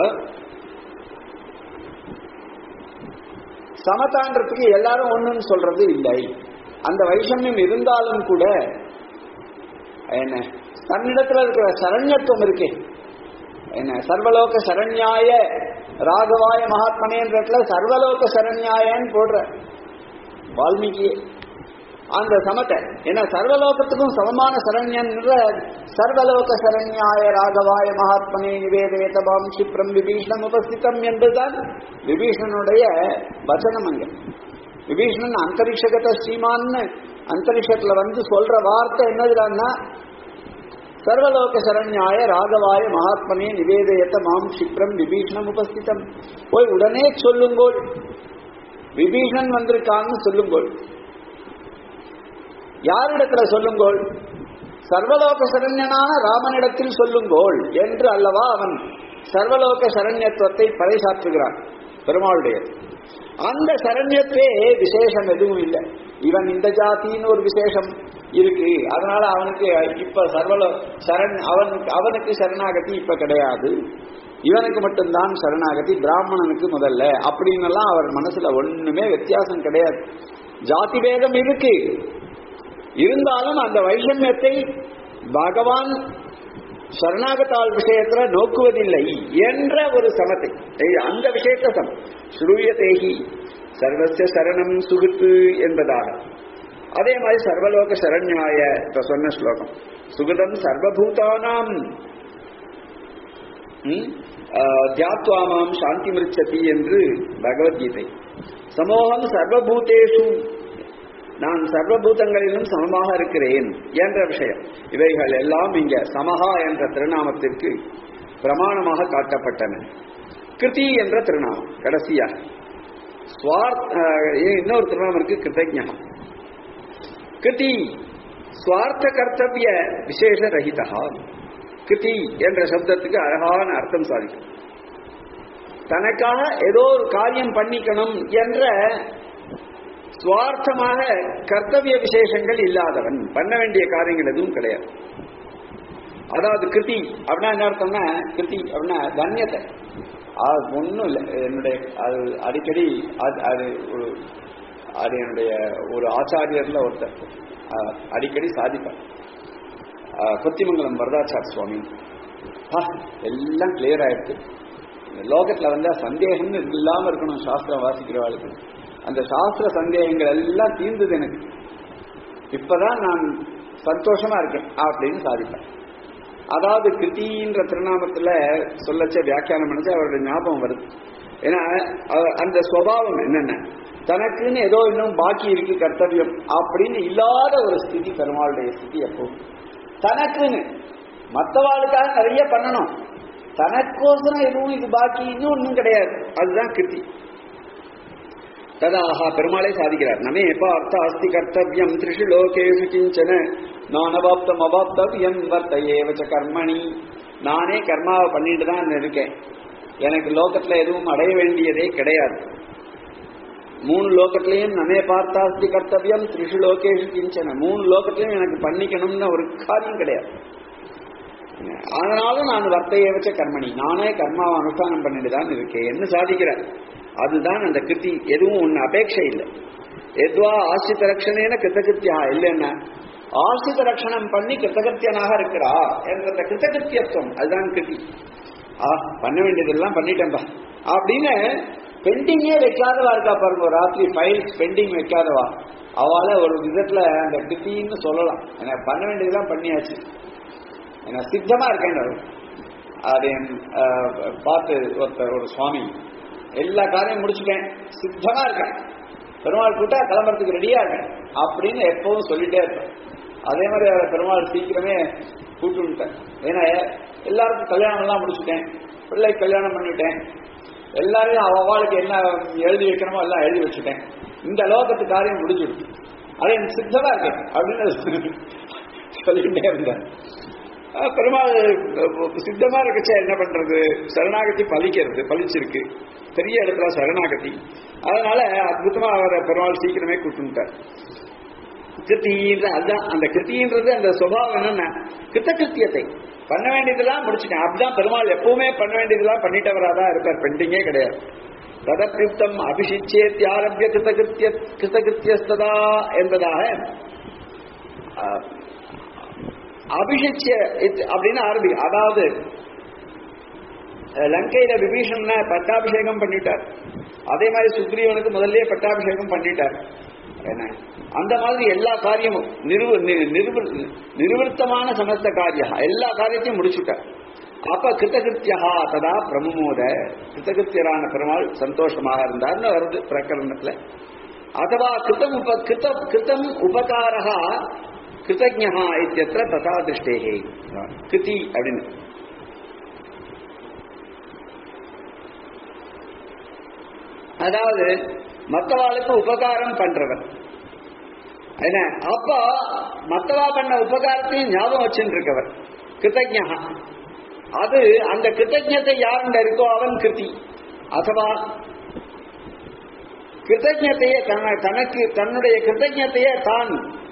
சமதான்றதுக்கு எல்லாரும் ஒண்ணுன்னு சொல்றது இல்லை அந்த வைஷமியம் இருந்தாலும் கூட என்ன தன்னிடத்துல இருக்கிற சரண்யத்துவம் இருக்கே என்ன சர்வலோக சரண்யாய ராகவாய மகாத்மனேன்றதுல சர்வலோக சரண்யாயன்னு போடுற வால்மீகியே அந்த சமத்தை ஏன்னா சர்வலோகத்துக்கும் சமமான சரண்யன்ற சர்வலோக சரண்யாய ராகவாய மகாத்மனே நிவேதேதபாம் சிப்ரம் விபீஷணம் உபஸ்திதம் என்பதுதான் விபீஷணனுடைய வச்சனம் அங்க விபீஷணன் அந்தரிஷகத ஸ்ரீமான்னு அந்தரிஷத்துல வந்து சொல்ற வார்த்தை என்னதுடான்னா சர்வலோக சரண்யாய ராகவாய மகாத்மனே நிவேதயத்த மாம் சிப்ரம் விபீஷணம் உபஸ்திதம் போய் உடனே சொல்லுங்கோள் விபீஷணன் வந்திருக்கான்னு சொல்லுங்கோள் யாரிடத்துல சொல்லுங்கோள் சர்வலோக சரண்யனான ராமனிடத்தில் சொல்லுங்கோள் என்று அல்லவா அவன் சர்வலோக சரண்யத்துவத்தை பறைசாற்றுகிறான் பெருமாளுடையது அந்த சரண்யத்தே விசேஷம் எதுவும் இல்லை இவன் இந்த ஜாத்தின்னு ஒரு விசேஷம் இருக்கு அதனால அவனுக்கு இப்ப சர்வலோ சரண் அவன் அவனுக்கு சரணாகதி இப்ப கிடையாது இவனுக்கு மட்டும்தான் சரணாகதி பிராமணனுக்கு முதல்ல அப்படின்னு எல்லாம் அவர் மனசுல ஒண்ணுமே வித்தியாசம் கிடையாது ஜாதி பேதம் இருக்கு இருந்தாலும் அந்த வைஷமியத்தை பகவான் சரணாகத்தாள் விஷயத்துல நோக்குவதில்லை என்ற ஒரு சமத்தை அந்த விஷயத்த சம் ஸ்ரூயதேகி சர்வசிய சரணம் சுகுத்து என்பதாக அதே மாதிரி சர்வலோக சரண்யாய இப்ப சொன்ன ஸ்லோகம் சுகிருதம் சர்வபூதானாம் ம், ஆ, தியாத்வாமாம் சாந்தி மிருச்சதி என்று பகவத்கீதை சமோகம் சர்வபூதேஷு நான் சர்வபூதங்களிலும் சமமாக இருக்கிறேன் என்ற விஷயம் இவைகள் எல்லாம் இங்க சமஹா என்ற திருநாமத்திற்கு பிரமாணமாக காட்டப்பட்டன கிருதி என்ற திருநாமம் கடைசியாக ஸ்வார்த் அஹ், இன்னொரு திருநாமம் இருக்கு கிருத்தஜா கிருதி ஸ்வார்த்த கர்த்தவிய விசேஷ ரஹிதா கிருதி என்ற சப்தத்துக்கு அழகான அர்த்தம் சாதிக்கும் தனக்காக ஏதோ ஒரு காரியம் பண்ணிக்கணும் என்ற சுவார்த்தமாக கர்த்தவிய விசேஷங்கள் இல்லாதவன் பண்ண வேண்டிய காரியங்கள் எதுவும் கிடையாது அதாவது கிருதி அப்படின்னா என்ன அர்த்தம்னா கிருதி அப்படின்னா தன்யத்தை அது ஒன்றும் இல்லை என்னுடைய அது அடிக்கடி அது அது ஒரு அது என்னுடைய ஒரு ஆச்சாரியர்ல ஒருத்தர் அஹ், அடிக்கடி சாதிப்பார் அஹ், கொத்திமங்கலம் வரதாச்சார் சுவாமி ஆ, எல்லாம் கிளியர் ஆயிடுச்சு இந்த லோகத்துல வந்து சந்தேகம்னு இல்லாம இருக்கணும் சாஸ்திரம் வாசிக்கிறவாளுக்கு அந்த சாஸ்திர சந்தேகங்கள் எல்லாம் தீர்ந்தது எனக்கு இப்பதான் நான் சந்தோஷமா இருக்கேன் அப்படின்னு சாதிப்பேன் அதாவது கிருத்தின்ற திருநாமத்துல சொல்லச்ச வியாக்கியானம் பண்ணிச்சு அவருடைய ஞாபகம் வருது ஏன்னா அவ- அந்த சுவாவம் என்னென்ன தனக்குன்னு ஏதோ இன்னும் பாக்கி இருக்கு கர்த்தவியம் அப்படின்னு இல்லாத ஒரு ஸ்திதி பெருமாளுடைய ஸ்திதி அப்போ தனக்குன்னு மற்றவாளுக்காக நிறைய பண்ணணும் தனக்கோசரம் எதுவும் இது பாக்கி இன்னும் ஒன்றும் கிடையாது அதுதான் கிருத்தி ததாஹா பெருமாளே சாதிக்கிறார் நமே பார்த்த அஸ்தி கர்த்தவியம் திரிஷு லோகேஷு கிஞ்சன நானவாப்தம் அவாப்தவியம் வர்த்தையேவச்ச கர்மணி நானே கர்மாவை பண்ணிட்டு தான் இருக்கேன் எனக்கு லோகத்துல எதுவும் அடைய வேண்டியதே கிடையாது மூணு லோகத்திலையும் நமே பார்த்தாஸ்தி கர்த்தவியம் திரிஷு லோகேஷு கிஞ்சன மூணு லோகத்திலையும் எனக்கு பண்ணிக்கணும்னு ஒரு காரியம் கிடையாது ஆனாலும் நான் வர்த்தையை வச்ச கர்மணி நானே கர்மாவை அனுஷ்டானம் பண்ணிட்டு தான் இருக்கேன் என்ன சாதிக்கிறேன் அதுதான் அந்த கிருத்தி எதுவும் ஒண்ணு அபேட்சை இல்லை எதுவா ஆசிரித்த ரட்சணேன கிருத்தகிருத்தியா இல்லைன்னா ஆசிரித்த ரட்சணம் பண்ணி கிருத்தகிருத்தியனாக இருக்கிறா என்ற அந்த கிருத்தகிருத்தியத்துவம் அதுதான் கிருத்தி ஆ பண்ண வேண்டியதெல்லாம் பண்ணிட்டேன்பா அப்படின்னு பெண்டிங்கே வைக்காதவா இருக்கா பாருங்க ஒரு ராத்திரி ஃபைல் பெண்டிங் வைக்காதவா அவளை ஒரு விதத்துல அந்த கிருத்தின்னு சொல்லலாம் எனக்கு பண்ண வேண்டியதெல்லாம் பண்ணியாச்சு நான் சித்தமா இருக்கேன் அது என், அஹ், பார்த்து ஒருத்தர் ஒரு சுவாமி எல்லா காரியம் முடிச்சுட்டேன் சித்தமா இருக்கேன் பெருமாள் கூட்டா கிளம்புறதுக்கு ரெடியா இருக்கேன் அப்படின்னு எப்பவும் சொல்லிட்டே இருப்பேன் அதே மாதிரி அவரை பெருமாள் சீக்கிரமே கூட்டு விட்டேன் ஏன்னா எல்லாருக்கும் கல்யாணம் எல்லாம் முடிச்சுட்டேன் பிள்ளை கல்யாணம் பண்ணிட்டேன் எல்லாரையும் அவ அவளுக்கு என்ன எழுதி வைக்கணுமோ எல்லாம் எழுதி வச்சுட்டேன் இந்த லோகத்து காரியம் முடிஞ்சிடும் அது எனக்கு சித்தமா இருக்கேன் அப்படின்னு சொல்லிக்கிட்டே இருந்தேன் அஹ் பெருமாள் அஹ் சித்தமா இருக்கச்சா என்ன பண்றது சரணாகதி பலிக்கிறது பலிச்சிருக்கு பெரிய இடத்துல சரணாகதி அதனால அற்புதமா அவரை பெருமாள் சீக்கிரமே கூட்டுட்டார் கிருத்தின்ற அதுதான் அந்த கிருத்தின்றது அந்த சுபாவம் என்னன்னா கிருத்த கிருத்தியத்தை பண்ண வேண்டியதெல்லாம் முடிச்சுட்டேன் அப்படிதான் பெருமாள் எப்பவுமே பண்ண வேண்டியதெல்லாம் பண்ணிட்டவரா தான் இருப்பார் பெண்டிங்கே கிடையாது ததப்பியுக்தம் அபிஷிச்சேத்தியாரம்பிய கிருத்தகிருத்திய கிருத்தகிருத்தியஸ்ததா என்பதாக அஹ், அபிஷிச்ச இத் அப்படின்னு ஆரம்பிக்கும் அதாவது அஹ், லங்கையில விபீஷணனை பட்டாபிஷேகம் பண்ணிட்டார் அதே மாதிரி சுக்ரீவனுக்கு முதல்லயே பட்டாபிஷேகம் பண்ணிட்டார் என்ன அந்த மாதிரி எல்லா காரியமும் நிறுவ நி- நிறுவ- நிறுவர்த்தமான சமஸ்த காரியா எல்லா காரியத்தையும் முடிச்சுட்டார் அப்ப கிருத்தகிருத்தியா ததா பிரமமோத கிருத்தகிருத்தியரான பெருமாள் சந்தோஷமாக இருந்தார்னு வருது பிரகரணத்துல அதுவா கிருத்தம் உப கிருத்த கிருத்தம் உபகாரா கிருத்தஜா இத்தியத்திர ததா திருஷ்டேகே கிருதி அப்படின்னு அதாவது மற்றவாளுக்கு உபகாரம் பண்றவர் என்ன அப்ப மத்தவா பண்ண உபகாரத்தையும் ஞாபகம் வச்சுட்டு இருக்கவர் கிருத்தஜா அது அந்த கிருத்தஜத்தை யாருண்ட இருக்கோ அவன் கிருதி அதுவா கிருத்தஜத்தையே தன தனக்கு தன்னுடைய கிருத்தஜத்தையே தான்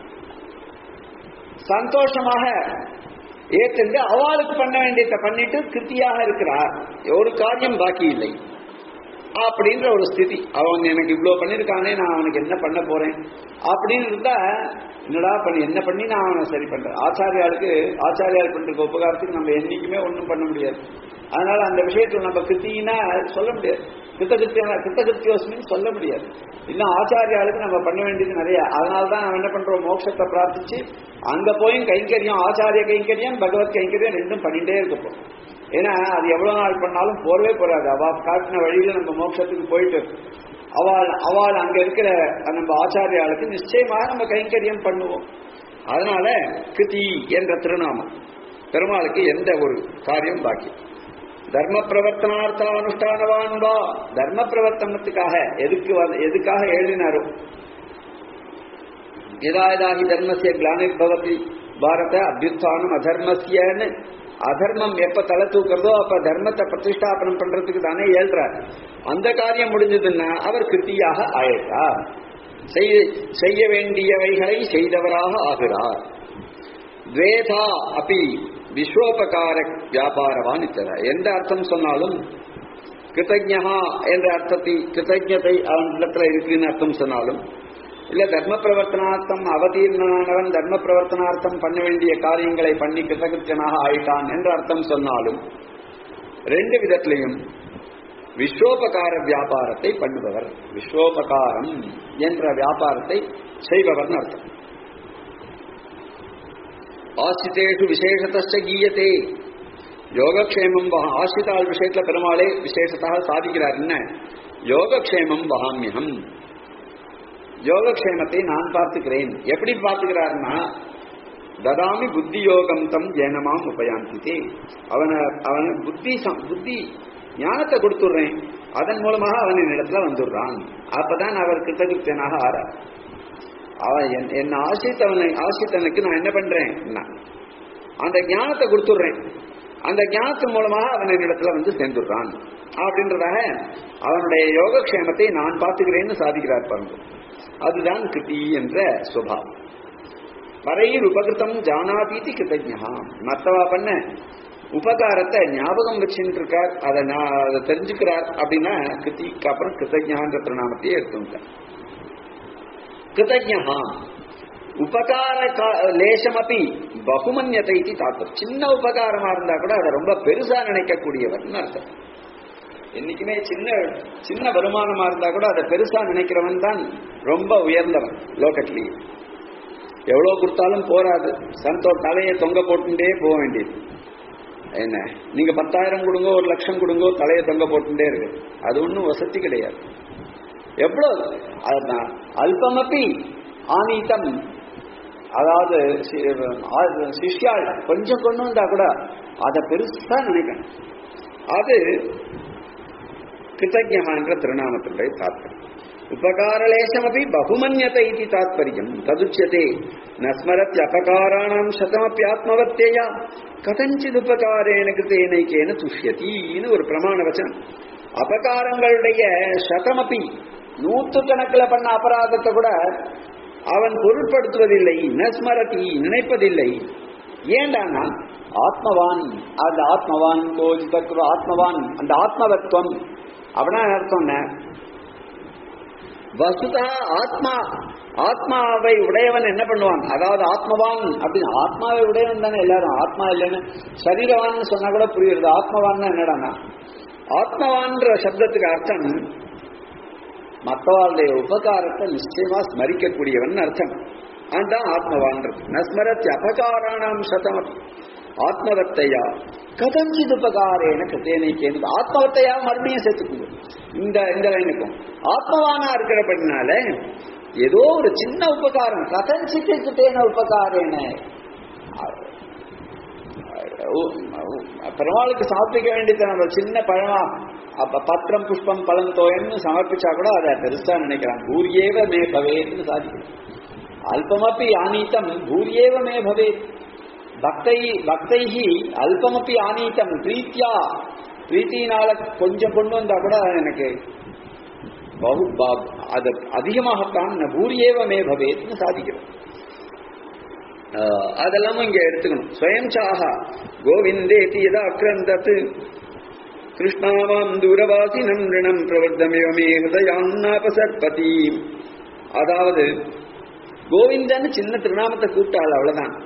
சந்தோஷமாக ஏற்றுண்டு அவளுக்கு பண்ண வேண்டியதை பண்ணிட்டு கிருத்தியாக இருக்கிறார் ஒரு காரியம் பாக்கி இல்லை அப்படின்ற ஒரு ஸ்திதி அவன் எனக்கு இவ்வளவு பண்ணிருக்கானே நான் அவனுக்கு என்ன பண்ண போறேன் அப்படின்னு இருந்தா என்னடா பண்ணி என்ன பண்ணி நான் அவனை சரி பண்றேன் ஆச்சாரியாளுக்கு ஆச்சாரியால் பண்ற உபகாரத்துக்கு நம்ம என்னைக்குமே ஒன்றும் பண்ண முடியாது அதனால அந்த விஷயத்துல நம்ம கிருத்தினா சொல்ல முடியாது கிருத்தகிருத்தியான கிருத்தகிருத்தியோஸ்மின்னு சொல்ல முடியாது இன்னும் ஆச்சாரியாளுக்கு நம்ம பண்ண வேண்டியது நிறைய அதனால தான் நம்ம என்ன பண்றோம் மோட்சத்தை பிரார்த்திச்சு அங்க போயும் கைங்கரியம் ஆச்சாரிய கைங்கரியம் பகவத் கைங்கரியம் ரெண்டும் பண்ணிட்டே இருக்க போறோம் ஏன்னா அது எவ்வளவு நாள் பண்ணாலும் போறவே போறாது அவ காட்டின வழியில நம்ம மோட்சத்துக்கு போயிட்டு அவள் அவள் அங்க இருக்கிற நம்ம ஆச்சாரியாளுக்கு நிச்சயமாக நம்ம கைங்கரியம் பண்ணுவோம் அதனால கிருதி என்ற திருநாமம் பெருமாளுக்கு எந்த ஒரு காரியம் பாக்கி தர்ம பிரவர்த்தனார்த்த அனுஷ்டானவான் வா தர்ம பிரவர்த்தனத்துக்காக எதுக்கு வ- எதுக்காக எழுதினாரோ யதாயதாகி தர்மசிய கிளானிர் பவதி பாரத அபியுத்தானம் அதர்மசியன்னு அதர்மம் எப்ப தலை தூக்குறதோ அப்ப தர்மத்தை பிரதிஷ்டாபனம் பண்றதுக்கு தானே ஏழ்றார் அந்த காரியம் முடிஞ்சதுன்னா அவர் கிருத்தியாக ஆயிட்டார் செய்ய- செய்ய வேண்டியவைகளை செய்தவராக ஆகிறார் துவேதா அப்படி விஸ்வோபகார வியாபாரவான் இத்தர எந்த அர்த்தம் சொன்னாலும் கிருத்தஜா என்ற அர்த்தத்தை கிருத்தஜதை அவனிடத்துல இருக்குன்னு அர்த்தம் சொன்னாலும் இல்ல தர்ம பிரவர்த்தனார்த்தம் அவதீர்ணனானவன் தர்ம பிரவர்த்தனார்த்தம் பண்ண வேண்டிய காரியங்களை பண்ணி கிருத்தகிருத்தியனாக ஆயிட்டான் என்ற அர்த்தம் சொன்னாலும் ரெண்டு விதத்திலையும் விஸ்வோபகார வியாபாரத்தை பண்ணுபவர் விஸ்வோபகாரம் என்ற வியாபாரத்தை செய்பவர்னு அர்த்தம் ஆசிரித்தேஷு விசேஷத்த கீயத்தே யோகக்ஷேமம் வகா ஆசிரிதாள் விஷயத்துல பெருமாளே விசேஷத்தாக சாதிக்கிறார் என்ன யோகக்ஷேமம் வகாமியம் யோகக்ஷேமத்தை நான் பார்த்துக்கிறேன் எப்படி பார்த்துக்கிறாருன்னா ததாமி புத்தி யோகம் தம் ஜேனமாம் உபயாந்தித்தே அவனை அவனை புத்தி சம்- புத்தி ஞானத்தை கொடுத்துடுறேன் அதன் மூலமாக அவன் என்னிடத்துல வந்துடுறான் அப்பதான் அவர் கிருத்தகிருத்தியனாக ஆறார் அவன் என்- என்னை ஆசித்தவனை ஆசித்தனுக்கு நான் என்ன பண்றேன் நான் அந்த ஞானத்தை கொடுத்துடுறேன் அந்த ஞானத்தின் மூலமாக அவன் என்னிடத்துல வந்து சேர்ந்துடுறான் அப்படின்றதாக அவனுடைய யோகக்ஷேமத்தை நான் பார்த்துக்கிறேன்னு சாதிக்கிறார் பாருங்க அதுதான் கிருதி என்ற சுபாவம் வரையில் உபகிருத்தம் ஜானாதீதி கிருத்தஜா மத்தவா பண்ண உபகாரத்தை ஞாபகம் வச்சுட்டு இருக்கார் அதை நான் அதை தெரிஞ்சுக்கிறார் அப்படின்னா கிருத்திக்கு அப்புறம் கிருத்தஜான்ற திருநாமத்தையே எடுத்துட்டார் கிருத்தஜா உபகார கா- லேசமபி பகுமன்யத்தை இது தாத்தம் சின்ன உபகாரமா இருந்தா கூட அதை ரொம்ப பெருசா நினைக்கக்கூடியவர்னு அர்த்தம் என்னைக்குமே சின்ன சின்ன வருமானமா இருந்தா கூட அதை பெருசா நினைக்கிறவன் தான் ரொம்ப உயர்ந்தவன் லோகத்திலேயே எவ்வளவு கொடுத்தாலும் போராது சந்தோ தலையை தொங்க போட்டுட்டே போக வேண்டியது என்ன நீங்க பத்தாயிரம் கொடுங்க ஒரு லட்சம் கொடுங்க தலையை தொங்க போட்டுட்டே இருக்கு அது ஒண்ணும் வசதி கிடையாது எவ்வளவு அதுதான் அல்பமப்பி ஆனீதம் அதாவது சி- ஆ- சிஷ்யாள் கொஞ்சம் கொண்டு வந்தா கூட அதை பெருசா நினைக்கணும் அது கிருத்தஜான்ற திருநாமத்தினுடைய தாத்பரியம் உபகாரலேசமபி பகுமன்யத இது தாத்பரியம் ததுச்சியதே நஸ்மரத் அபகாராணாம் சதமப்பி ஆத்மவத்தேயா கதஞ்சித் உபகாரேன கிருத்தேனைக்கேன துஷ்யத்தின்னு ஒரு பிரமாண வச்சனம் அபகாரங்களுடைய சதமப்பி நூத்து கணக்கில் பண்ண அபராதத்தை கூட அவன் பொருட்படுத்துவதில்லை நஸ்மரதி நினைப்பதில்லை ஏண்டானா ஆத்மவான் அந்த ஆத்மவான் கோஜித ஆத்மவான் அந்த ஆத்மவத்துவம் அப்படின்னா என்ன அர்த்தம் என்ன வசுதா ஆத்மா ஆத்மாவை உடையவன் என்ன பண்ணுவான் அதாவது ஆத்மவான் அப்படின்னு ஆத்மாவை உடையவன் தானே எல்லாரும் ஆத்மா இல்லைன்னு சரீரவான் சொன்னா கூட புரியுறது ஆத்மவான் என்னடானா ஆத்மவான்ற சப்தத்துக்கு அர்த்தம் மற்றவாளுடைய உபகாரத்தை நிச்சயமா ஸ்மரிக்கக்கூடியவன் அர்த்தம் அதுதான் ஆத்மவான்றது நஸ்மரத்தி அபகாராணாம் சதம் ஆத்மவத்தையா கதஞ்சித் உபகாரேன கதேனைக்கேன்னு ஆத்மவத்தையா மறுபடியும் சேர்த்துக்குங்க இந்த இந்த லைனுக்கும் ஆத்மவானா இருக்கிறபடினால ஏதோ ஒரு சின்ன உபகாரம் கதஞ்சித்து கிட்டேன உபகாரேன பெருமாளுக்கு சமர்ப்பிக்க வேண்டியது நம்ம சின்ன பழமா அப்ப பத்திரம் புஷ்பம் பழம் தோயன்னு சமர்ப்பிச்சா கூட அதை பெருசா நினைக்கிறான் பூரியேவ மே பவேத்னு சாதிக்கிறோம் அல்பமப்பி ஆனீத்தம் பூரியேவ மே பவேத் பக்தை பக்தைஹி அல்பமப்பி ஆனீத்தம் பிரீத்தியா பிரீத்தினால கொஞ்சம் கொண்டு வந்தா கூட எனக்கு பகு பா- அது அதிகமாகத்தான் ந பூரியேவ மே பவேத்னு சாதிக்கிறோம் ஆஹ் அதெல்லாம் இங்க எடுத்துக்கணும் ஸ்வயம் சாஹா கோவிந்தேதி யதா அக்ரந்தத் கிருஷ்ணாவாம் தூரவாசினம் ரிணம் பிரவர்த்தமேவ மே ஹிருதயான்னாபசற்பதி அதாவது கோவிந்தன்னு சின்ன திருநாமத்தை கூப்பிட்டாள் அவ்வளவுதான்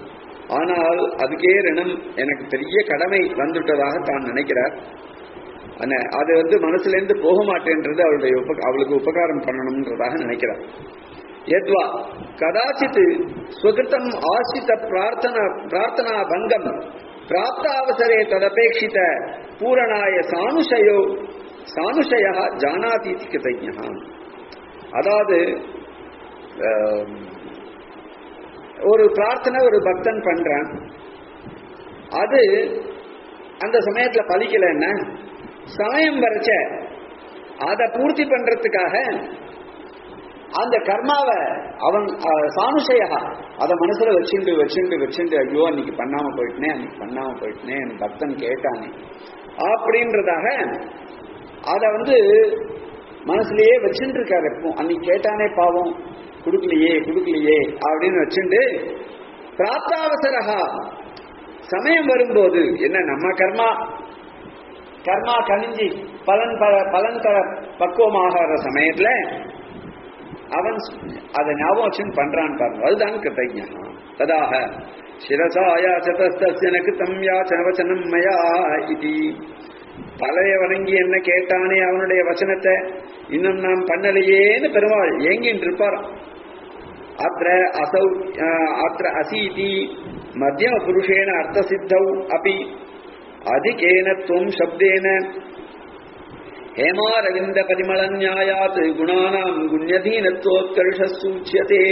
ஆனால் அதுக்கே ரிணம் எனக்கு பெரிய கடமை வந்துட்டதாக தான் நினைக்கிறார் ஆனா, அது வந்து மனசுல இருந்து போக மாட்டேன்றது அவளுடைய உப- அவளுக்கு உபகாரம் பண்ணணும்ன்றதாக நினைக்கிறார் யத்வா கதாச்சித் ஸ்வகிருத்தம் ஆசித்த பிரார்த்தனா பிரார்த்தனா பங்கம் பிராப்தாவசரே ததபேட்சித பூரணாய சானுஷயோ சானுஷய ஜானாதி கிருதஜா அதாவது ஆம், ஒரு பிரார்த்தனை ஒரு பக்தன் பண்றான் அது அந்த சமயத்துல பலிக்கலைன்னா சமயம் வரைச்ச அதை பூர்த்தி பண்றதுக்காக அந்த கர்மாவை அவன் அஹ், சானுஷயா அதை மனசுல வச்சுண்டு வச்சுண்டு வச்சுண்டு ஐயோ அன்னைக்கு பண்ணாம போயிட்டனே அன்னைக்கு பண்ணாம போயிட்டனே என் பக்தன் கேட்டானே அப்படின்றதாக அதை வந்து மனசுலயே வச்சுட்டு இருக்காரு எப்பவும் அன்னைக்கு கேட்டானே பாவம் கொடுக்கலையே கொடுக்கலையே அப்படின்னு வச்சுண்டு பிராப்தாவசரகா சமயம் வரும்போது என்ன நம்ம கர்மா கர்மா கனிஞ்சி பலன் ப- பலன் தர பக்குவமாகிற சமயத்துல அவன் அதை ஞாபகம் வச்சுன்னு பண்றான் பாருங்க அதுதான் கிருத்தஜா ததாக சிரசா யாச்சதஸ்தஸ்ய நகிருத்தம் யாச்சன வச்சனம் மயா இது தலைய வணங்கி என்ன கேட்டானே அவனுடைய வச்சனத்தை இன்னும் நாம் பண்ணலையேன்னு பெருமாள் ஏங்கின்னு இருப்பாராம் அத்த அசௌ அத்த அசீதி மத்தியம புருஷேன அர்த்த சித்தௌ அபி அதிகேன துவம் சப்தேன ஹேமாரவிந்த பரிமள நியாயாத் குணானாம் குண்யதீனத்தோத்கர்ஷ சூச்சியதே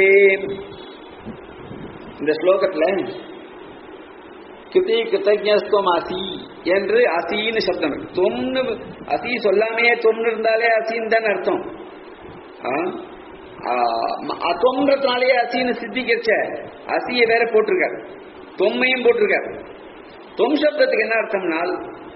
இந்த ஸ்லோகத்துல கிருதி கிருத்தஜஸ்துவம் அசி என்று அசின்னு சப்தம் இருக்கு. தொம்னு அசி சொல்லாமையே தொம்னு இருந்தாலே அசின்னு தான் அர்த்தம் ஆ? ஆ, ம- தொம்ன்றதுனாலேயே அசின்னு சித்திக்கச்ச அசியை வேற போட்டிருக்கார் தொம்மையும் போட்டிருக்கார் தொம் சப்தத்துக்கு என்ன அர்த்தம்னால்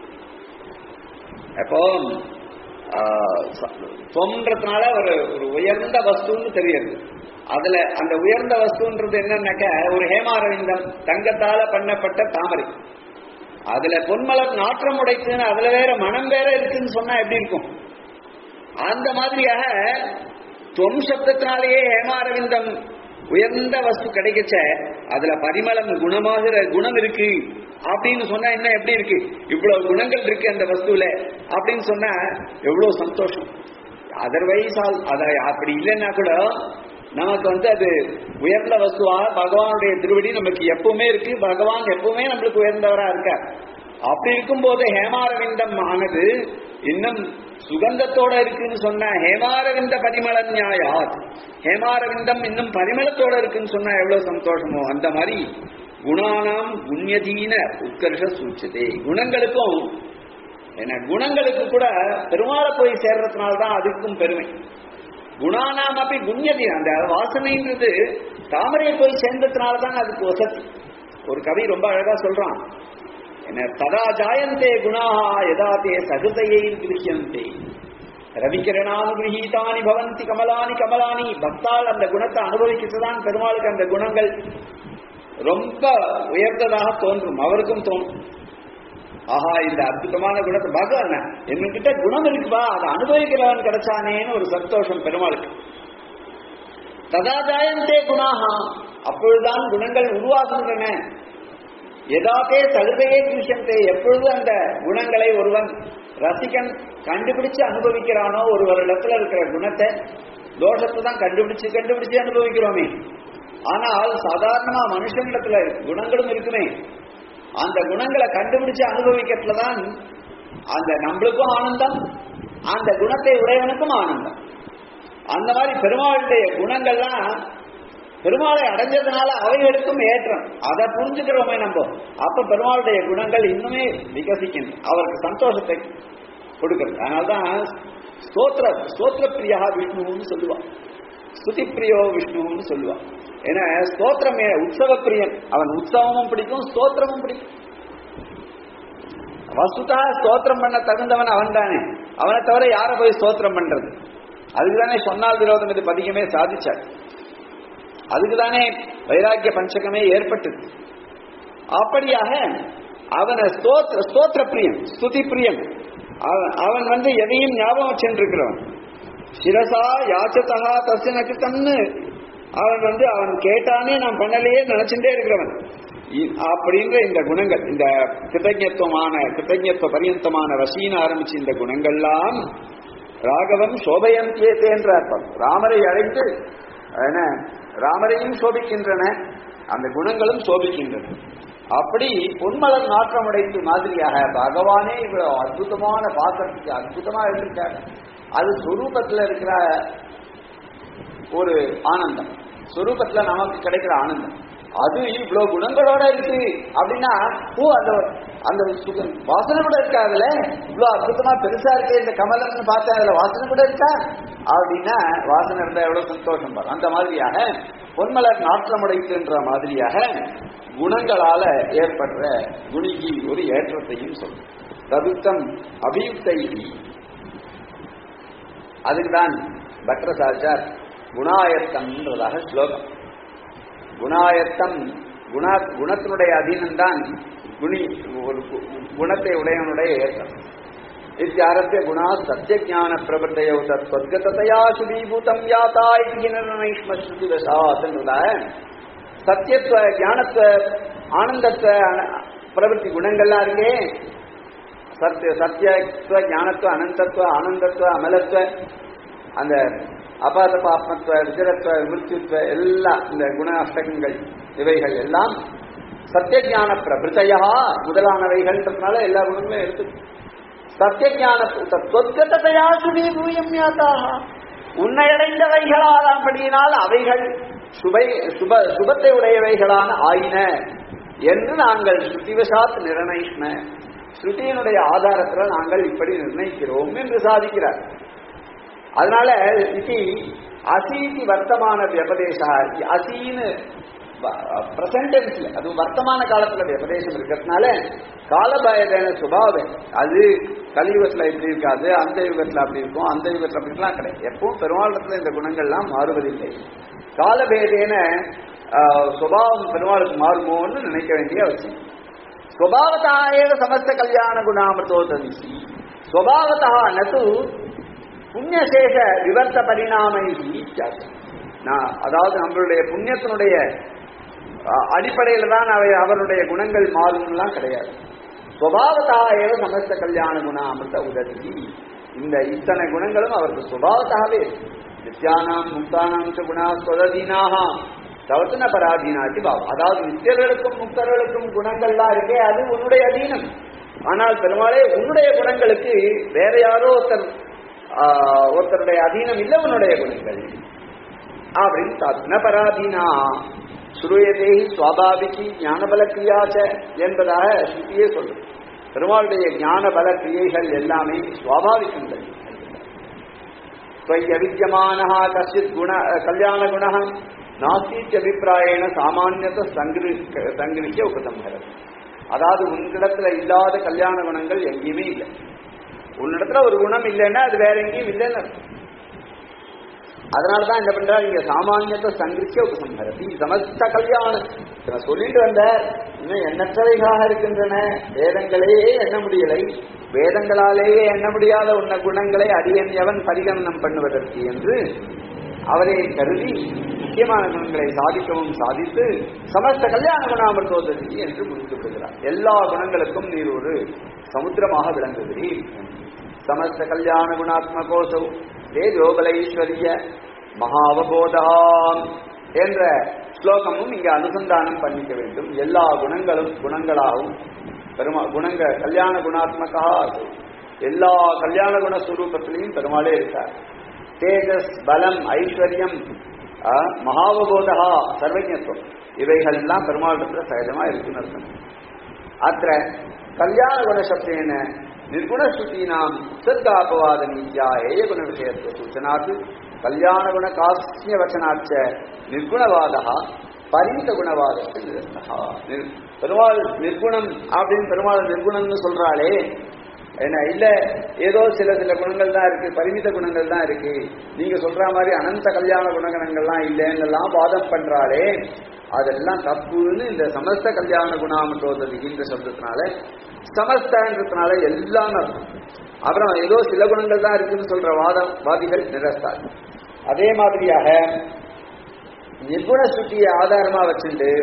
அப்போ ஆ, ச- தொம்ன்றதுனால ஒரு ஒரு உயர்ந்த வஸ்துன்னு தெரியுது அதுல அந்த உயர்ந்த வஸ்துன்றது என்னன்னாக்க ஒரு ஹேமாரவிந்தம் தங்கத்தால பண்ணப்பட்ட தாமரை அதுல பொன்மலர் நாற்றம் உடைத்துன்னு அதுல வேற மனம் வேற இருக்குன்னு சொன்னா எப்படி இருக்கும் அந்த மாதிரியாக தொம் சப்தத்தினாலேயே ஹேமாரவிந்தம் உயர்ந்த வஸ்து கிடைக்கச்ச அதுல பரிமளம் குணமாகிற குணம் இருக்கு அப்படின்னு சொன்னா என்ன எப்படி இருக்கு இவ்வளவு குணங்கள் இருக்கு அந்த வஸ்துல அப்படின்னு சொன்னா எவ்வளவு சந்தோஷம் அதர்வைஸ் ஆல் அத அப்படி இல்லைன்னா கூட நமக்கு வந்து அது உயர்ந்த வஸ்துவா பகவானுடைய திருவடி நமக்கு எப்பவுமே இருக்கு பகவான் எப்பவுமே நம்மளுக்கு உயர்ந்தவரா இருக்கார் அப்படி இருக்கும்போது ஹேமாரவிந்தம் ஆனது இன்னும் சுகந்தத்தோட இருக்குன்னு சொன்னா ஹேமாரவிந்த பரிமள நியாயாத் ஹேமாரவிந்தம் இன்னும் பரிமளத்தோட இருக்குன்னு சொன்னா எவ்வளவு சந்தோஷமோ அந்த மாதிரி குணானாம் குண்யதீன உத்கர்ஷ சூச்சதே குணங்களுக்கும் என்ன குணங்களுக்கு கூட பெருமாளை போய் சேர்றதுனால தான் அதுக்கும் பெருமை குணானாம் அப்படி குண்யதி அந்த வாசனைன்றது தாமரையை போய் சேர்ந்ததுனால தான் அதுக்கு வசதி ஒரு கவி ரொம்ப அழகா சொல்றான் என்ன ததா ஜாயந்தே குணாஹா யதா தே சகுதையை கிரகியந்தே ரவிகிரணானுகிரகீதானி பவந்தி கமலானி கமலானி பக்தால் அந்த குணத்தை அனுபவிக்கிறதுதான் பெருமாளுக்கு அந்த குணங்கள் ரொம்ப உயர்ந்ததாக தோன்றும் அவருக்கும் தோன்றும் ஆஹா இந்த அற்புதமான குணத்தை பகவான் என்கிட்ட குணம் இருக்குப்பா அதை அனுபவிக்கிறவன் கிடைச்சானேன்னு ஒரு சந்தோஷம் பெருமாளுக்கு ததா ஜாயந்தே குணாகா அப்பொழுதுதான் குணங்கள் உருவாகின்றன எதாத்தே சலுகையே கிருஷந்தே எப்பொழுது அந்த குணங்களை ஒருவன் ரசிகன் கண்டுபிடிச்சு அனுபவிக்கிறானோ ஒருவரிடத்துல இருக்கிற குணத்தை தோஷத்தை தான் கண்டுபிடிச்சு கண்டுபிடிச்சு அனுபவிக்கிறோமே ஆனால் சாதாரணமா மனுஷனிடத்துல குணங்களும் இருக்குமே அந்த குணங்களை கண்டுபிடிச்சு அனுபவிக்கிறதுல தான் அந்த நம்மளுக்கும் ஆனந்தம் அந்த குணத்தை உடையவனுக்கும் ஆனந்தம் அந்த மாதிரி பெருமாளுடைய குணங்கள்லாம் பெருமாளை அடைஞ்சதுனால அவைகளுக்கும் ஏற்றம் அதை புரிஞ்சுக்கிறோமே நம்ம அப்ப பெருமாளுடைய குணங்கள் இன்னுமே விகசிக்கணும் அவருக்கு சந்தோஷத்தை கொடுக்கிறது அதனால்தான் ஸ்தோத்திர ஸ்தோத்திர பிரியா விஷ்ணுன்னு சொல்லுவான் ஸ்துதி பிரியோ விஷ்ணுன்னு சொல்லுவான் ஏன்னா ஸ்தோத்திரம் உற்சவ பிரியன் அவன் உற்சவமும் பிடிக்கும் ஸ்தோத்திரமும் பிடிக்கும் வசுதா ஸ்தோத்திரம் பண்ண தகுந்தவன் அவன் தானே அவனை தவிர யாரை போய் ஸ்தோத்திரம் பண்றது அதுக்குதானே சொன்னால் விரோதம் இது பதிகமே சாதிச்சார் அதுக்குதானே வைராக்கிய பஞ்சகமே ஏற்பட்டது அப்படியாக அவனை ஸ்தோத்திர ஸ்தோத்திர பிரியம் ஸ்துதி பிரியம் அவன் அவன் வந்து எதையும் ஞாபகம் வச்சுருக்கிறவன் சிரசா யாச்சதா தஸ்ய நகிருத்தம்னு அவன் வந்து அவன் கேட்டானே நான் பண்ணலையே நினைச்சுட்டே இருக்கிறவன் இ- அப்படின்ற இந்த குணங்கள் இந்த கிருத்தஜத்துவமான கிருத்தஜத்துவ பரியந்தமான வசீன ஆரம்பிச்சு இந்த குணங்கள்லாம் ராகவன் சோபயந்தியத்தே என்ற அர்த்தம் ராமரை அழைத்து என்ன ராமரையும் சோபிக்கின்றன அந்த குணங்களும் சோபிக்கின்றன அப்படி பொன்மலர் நாற்றம் அடைத்து மாதிரியாக பகவானே இவ்வளவு அற்புதமான பாத்திரத்துக்கு அற்புதமா இருக்கார் அது சுரூபத்துல இருக்கிற ஒரு ஆனந்தம் சுரூபத்துல நமக்கு கிடைக்கிற ஆனந்தம் அது இவ்வளவு குணங்களோட இருக்கு அப்படின்னா ஓ அந்த அந்த சுகம் வாசனை கூட இருக்கா அதுல இவ்வளவு அற்புதமா பெருசா இருக்கே இந்த கமலம்னு பார்த்தேன் அதுல வாசனை கூட இருக்கா அப்படின்னா வாசனை இருந்தா எவ்வளவு சந்தோஷம் பாரு அந்த மாதிரியாக பொன்மலர் நாற்றமுடைத்துன்ற மாதிரியாக குணங்களால ஏற்படுற குணிக்கு ஒரு ஏற்றத்தையும் சொல்லும் ததுத்தம் அபியுக்தை அதுக்குதான் பக்ரசாச்சார் குணாயத்தம்ன்றதாக ஸ்லோகம் குணாயத்தம் குண குணத்தினுடைய அதீனம்தான் குணி ஒரு கு- குணத்தை உடையவனுடைய ஏற்றம் இத்தியாரத்திய குணா சத்தியஜான பிரபத்தையோ தத்வத்கதையா சுபீபூதம் யாத்தா இஸ்மஸ்ருதி வசாத்ன்றதாக சத்தியத்துவ ஞானத்துவ ஆனந்தத்துவ அன- பிரவൃத்தி குணங்கள்லாம் இருக்கே சத்திய சத்தியத்துவ ஞானத்துவ அனந்தத்துவ ஆனந்தத்துவ அமலத்துவ அந்த அபாத பாப்மத்துவ விஜரத்துவ விருத்தித்துவ எல்லாம் இந்த குண அஷ்டகங்கள் இவைகள் எல்லாம் சத்தியஞான பிரபிருத்தையா முதலானவைகள்ன்றதுனால எல்லா குணங்களும் எடுத்து சத்தியஞான தொத்கதையா சுபி பூயம் யாத்தாக உன்னை அடைந்தவைகளால் அப்படியினால் அவைகள் சுபை சுப சுபத்தை உடையவைகளான ஆயின என்று நாங்கள் ஸ்ருதிவசாத் நிர்ணயிஷ்ம ஸ்ருதியினுடைய ஆதாரத்துல நாங்கள் இப்படி நிர்ணயிக்கிறோம் என்று சாதிக்கிறார் அதனால இது அசீதி வர்த்தமான வியபதேசா அசீன்னு பிரசன்டென்ஸ்ல அது வர்த்தமான காலத்துல வியபதேசம் இருக்கிறதுனால காலபாயதான சுபாவம் அது கலியுகத்துல இப்படி இருக்காது அந்த யுகத்துல அப்படி இருக்கும் அந்த யுகத்துல அப்படிலாம் கிடையாது எப்பவும் பெருமாளத்துல இந்த குணங்கள்லாம் மாறுவதில்லை காலபேதேன ஆஹ், சுபாவம் பெருமாளுக்கு மாறுமோன்னு நினைக்க வேண்டிய அவசியம் ஸ்வபாவதா ஏவ சமஸ்த கல்யாண குணாமிருதோ ததிசி ஸ்வபாவதா நது புண்ணியசேஷ விவர்த்த பரிணாமை நான் அதாவது நம்மளுடைய புண்ணியத்தினுடைய அஹ், அடிப்படையில தான் அவை அவருடைய குணங்கள் மாறும்லாம் கிடையாது ஸ்வபாவதா ஏவ சமஸ்த கல்யாண குண அமிர்த உதவி இந்த இத்தனை குணங்களும் அவருக்கு சுபாவத்தாகவே இருக்கு. நித்யானாம் முக்தானாம் ச குணா ஸ்வதீனாக தவத்துன பராதீனாதி பாவம் அதாவது நித்தியர்களுக்கும் முக்தர்களுக்கும் குணங்கள்லாம் இருக்கே அது உன்னுடைய அதீனம் ஆனால் பெருமாளே உன்னுடைய குணங்களுக்கு வேற யாரோ ஒருத்தர் ஆஹ், ஒருத்தருடைய அதீனம் இல்லை உன்னுடைய குணங்கள் அப்படின்னு தத்ன பராதீனா சுருயதே சுவாபாவிகி ஞானபல கிரியாச்ச என்பதாக ஸ்ருதியே சொல்லும் பெருமாளுடைய ஞான பல கிரியைகள் எல்லாமே சுவாபாவிகங்கள் त्वय्यविद्यमानः कश्चित् गुण कल्याणगुणः नास्तीत्यभिप्रायेण சாமானியத்தை சங்கிரி சங்கிரிக்க உபசம்ஹரம் அதாவது உன்னிடத்துல இல்லாத கல்யாண குணங்கள் எங்கேயுமே இல்லை உன்னிடத்துல ஒரு குணம் இல்லைன்னா அது வேற எங்கேயும் இல்லைன்னு அர்த்தம். அதனாலதான் என்ன பண்றாரு இங்க சாமானியத்தை சங்கிரிக்க உபசம்ஹரதி சமஸ்த கல்யாணம் இதை சொல்லிட்டு வந்த இன்னும் எண்ணற்றவைகளாக இருக்கின்றன வேதங்களையே எண்ண முடியலை வேதங்களாலேயே எண்ண முடியாத உன்ன குணங்களை அடியன் எவன் பரிகணனம் பண்ணுவதற்கு என்று அவரை கருதி முக்கியமான குணங்களை சாதிக்கவும் சாதித்து சமஸ்த கல்யாண குணாமிர்தோதரி என்று முடித்து விடுகிறார் எல்லா குணங்களுக்கும் நீர் ஒரு சமுத்திரமாக விளங்குகிறீர் சமஸ்த கல்யாண குணாத்மகோசௌ தேஜோபலைஸ்வரிய மகாவபோதாம் என்ற ஸ்லோகமும் இங்க அனுசந்தானம் பண்ணிக்க வேண்டும் எல்லா குணங்களும் குணங்களாகவும் பெருமா குணங்க கல்யாண குணாத்மகா அது. எல்லா கல்யாண குண ஸ்வரூபத்திலையும் பெருமாளே இருக்கார் தேஜஸ் பலம் ஐஸ்வர்யம் ஆ, மகாவபோதா சர்வஜத்துவம் இவைகள் எல்லாம் பெருமாளிடத்துல சகஜமா இருக்குன்னு அர்த்தம் அத்த கல்யாண குணசப்தேன நிர்குணஸ்ருதீனாம் சித்தாபவாத நீத்யா ஏய குண விஷயத்துவ சூச்சனாத் கல்யாண குண காஸ்ய வச்சனாச்ச நிர்குணவாதா பரிந்த குணவாதத்து நிரஸ்தா நிர்- பெருமாள் நிர்குணம் அப்படின்னு பெருமாள் நிர்குணம்னு சொல்றாளே என்ன இல்ல ஏதோ சில சில குணங்கள் தான் இருக்கு பரிமித குணங்கள் தான் இருக்கு நீங்க சொல்ற மாதிரி அனந்த கல்யாண குணகணங்கள்லாம் இல்லைன்னெல்லாம் வாதம் பண்றாளே அதெல்லாம் தப்புன்னு இந்த சமஸ்த கல்யாண குணாமத்தோததி இந்த சப்தத்தினால சமஸ்தன்றதுனால எல்லாம் அர்த்தம். அப்புறம் ஏதோ சில குணங்கள் தான் இருக்குன்னு சொல்ற வாதம் வாதிகள் நிரஸ்தார் அதே மாதிரியாக நிர்குண சுத்தியை ஆதாரமா வச்சுட்டு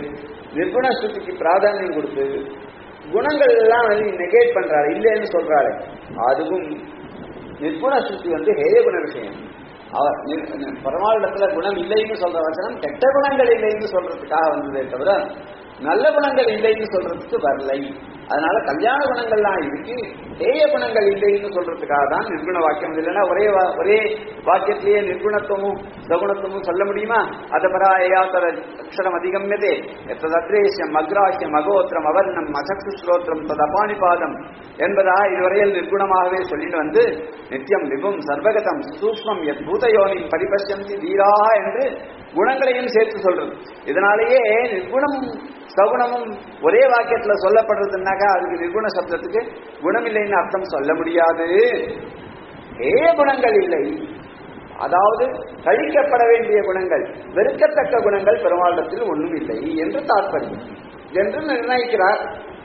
நிர்குண ஸ்ருதிக்கு பிராதானியம் கொடுத்து குணங்கள் எல்லாம் வந்து நெகேட் பண்றாரு இல்லைன்னு சொல்றாரு அதுவும் நிர்குண ஸ்ருதி வந்து ஹேய குண விஷயம் அவர் நி- பரமாவிடத்துல குணம் இல்லைன்னு சொல்ற வசனம் கெட்ட குணங்கள் இல்லைன்னு சொல்றதுக்காக வந்ததே தவிர நல்ல குணங்கள் இல்லைன்னு சொல்றதுக்கு வரலை அதனால கல்யாண குணங்கள்லாம் இருக்கு ஹேய குணங்கள் இல்லைன்னு சொல்றதுக்காக தான் நிர்குண வாக்கியம் இல்லைன்னா ஒரே வா- ஒரே வாக்கியத்திலேயே நிர்குணத்துவமும் சகுணத்துவமும் சொல்ல முடியுமா அதபராயாத்தர அக்ஷரம் அதிகமியதே எத்ததத்ரேஷ்யம் அக்ராஹ்யம் அகோத்திரம் அவர்ணம் அசக்ஷு ஸ்ரோத்திரம் ததபாணிபாதம் என்பதா இதுவரையில் நிர்குணமாகவே சொல்லிட்டு வந்து நித்தியம் விபும் சர்வகதம் சூக்மம் எத் பூதயோனி பரிபஷ்யந்தி தீராக என்று குணங்களையும் சேர்த்து சொல்றது இதனாலேயே நிர்குணம் சகுணமும் ஒரே வாக்கியத்துல சொல்லப்படுறதுனாக்கா அதுக்கு நிர்குண சப்தத்துக்கு குணம் இல்லைன்னு அர்த்தம் சொல்ல முடியாது ஏ குணங்கள் இல்லை அதாவது கழிக்கப்பட வேண்டிய குணங்கள் வெறுக்கத்தக்க குணங்கள் பெருமாளத்தில் ஒன்றும் இல்லை என்று தாற்பயம் என்று நிர்ணயிக்கிறார்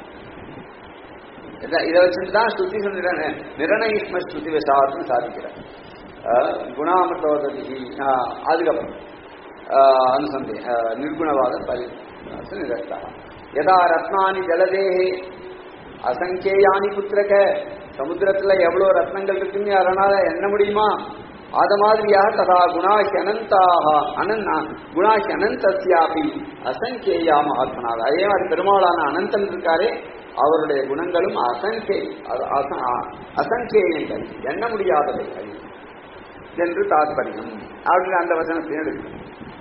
இத- இதை வச்சுட்டு தான் ஸ்துதி சொல்லிடுறாங்க நிர்ணயிஸ்ம ஸ்துதி விசாரத்துன்னு சாதிக்கிறார் அஹ் குணாமத்தோததி அஹ் அதுக்கப்புறம் அஹ் அனுசந்தி அஹ் நிர்குணவாத பரி நிரஸ்தா யதா ரத்னானி ஜலதேகே அசங்கேயானி புத்திரக சமுத்திரத்துல எவ்வளவு ரத்னங்கள் இருக்குன்னு அதனால எண்ண முடியுமா அத மாதிரியாக ததா குணாஹி அனந்தாக அனன் குணாஹி அனந்தஸ்யாபி அசங்கேயா மகாத்மனாக அதே மாதிரி பெருமாளான அனந்தன் இருக்காரே அவருடைய குணங்களும் அசங்கே அது அச- அ- அசங்கேயங்கள் எண்ண முடியாதவைகள் என்று தாத்பரியம் அப்படின்னு அந்த வசனத்தை எடுக்கும்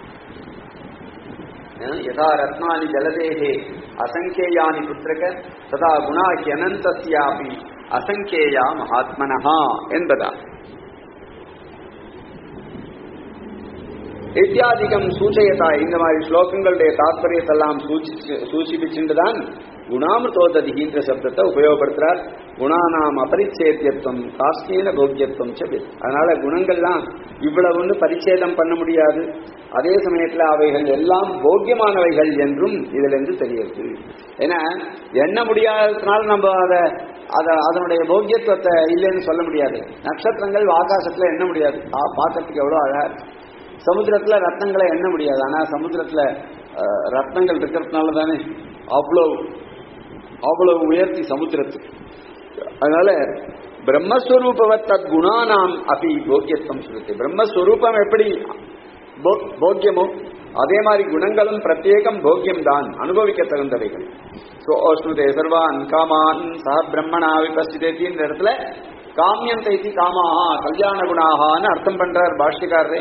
யதா ரத்னானி ஜலதேகே அசங்கேயானி புத்திரக ததா குணாஹி அனந்தஸ்யாபி அசங்கேயா மகாத்மனஹா என்பதா இத்தியாதிகம் சூச்சயதா இந்த மாதிரி ஸ்லோகங்களுடைய தாத்பரியத்தெல்லாம் சூச்சி சூச்சிப்பிச்சுட்டுதான் குணாமிருதோததிகின்ற சப்தத்தை உபயோகப்படுத்துறார் குணானாம் அபரிச்சேத்தியத்துவம் காஸ்தீன போக்கியத்துவம் செபி அதனால குணங்கள்லாம் இவ்வளவுன்னு பரிச்சேதம் பண்ண முடியாது அதே சமயத்துல அவைகள் எல்லாம் போக்கியமானவைகள் என்றும் இதுல இருந்து தெரியுது ஏன்னா எண்ண முடியாததுனால நம்ம அதை அத அதனுடைய போக்கியத்துவத்தை இல்லைன்னு சொல்ல முடியாது நட்சத்திரங்கள் ஆகாசத்துல எண்ண முடியாது ஆ, பார்க்கறதுக்கு எவ்வளவு அழகா இருக்கு சமுத்திரத்துல ரத்னங்களை எண்ண முடியாது ஆனா சமுத்திரத்துல அஹ், ரத்னங்கள் இருக்கிறதுனால தானே அவ்வளவு அவ்வளவு உயர்த்தி சமுத்திரத்துக்கு அதனால பிரம்மஸ்வரூபவத் தத் குணானாம் அபி போக்கியத்துவம் சொல்லுது பிரம்மஸ்வரூபம் எப்படி போ- போக்கியமோ அதே மாதிரி குணங்களும் பிரத்யேகம் போக்கியம் தான் அனுபவிக்க தகுந்தவைகள் சோஸ்னுதே சர்வான் காமான் சஹ பிரம்மணா விபஸ்திதேதி இந்த இடத்துல காமியம் தைத்தி காமாஹா கல்யாண குணாகான்னு அர்த்தம் பண்றார் பாஷ்யக்காரரே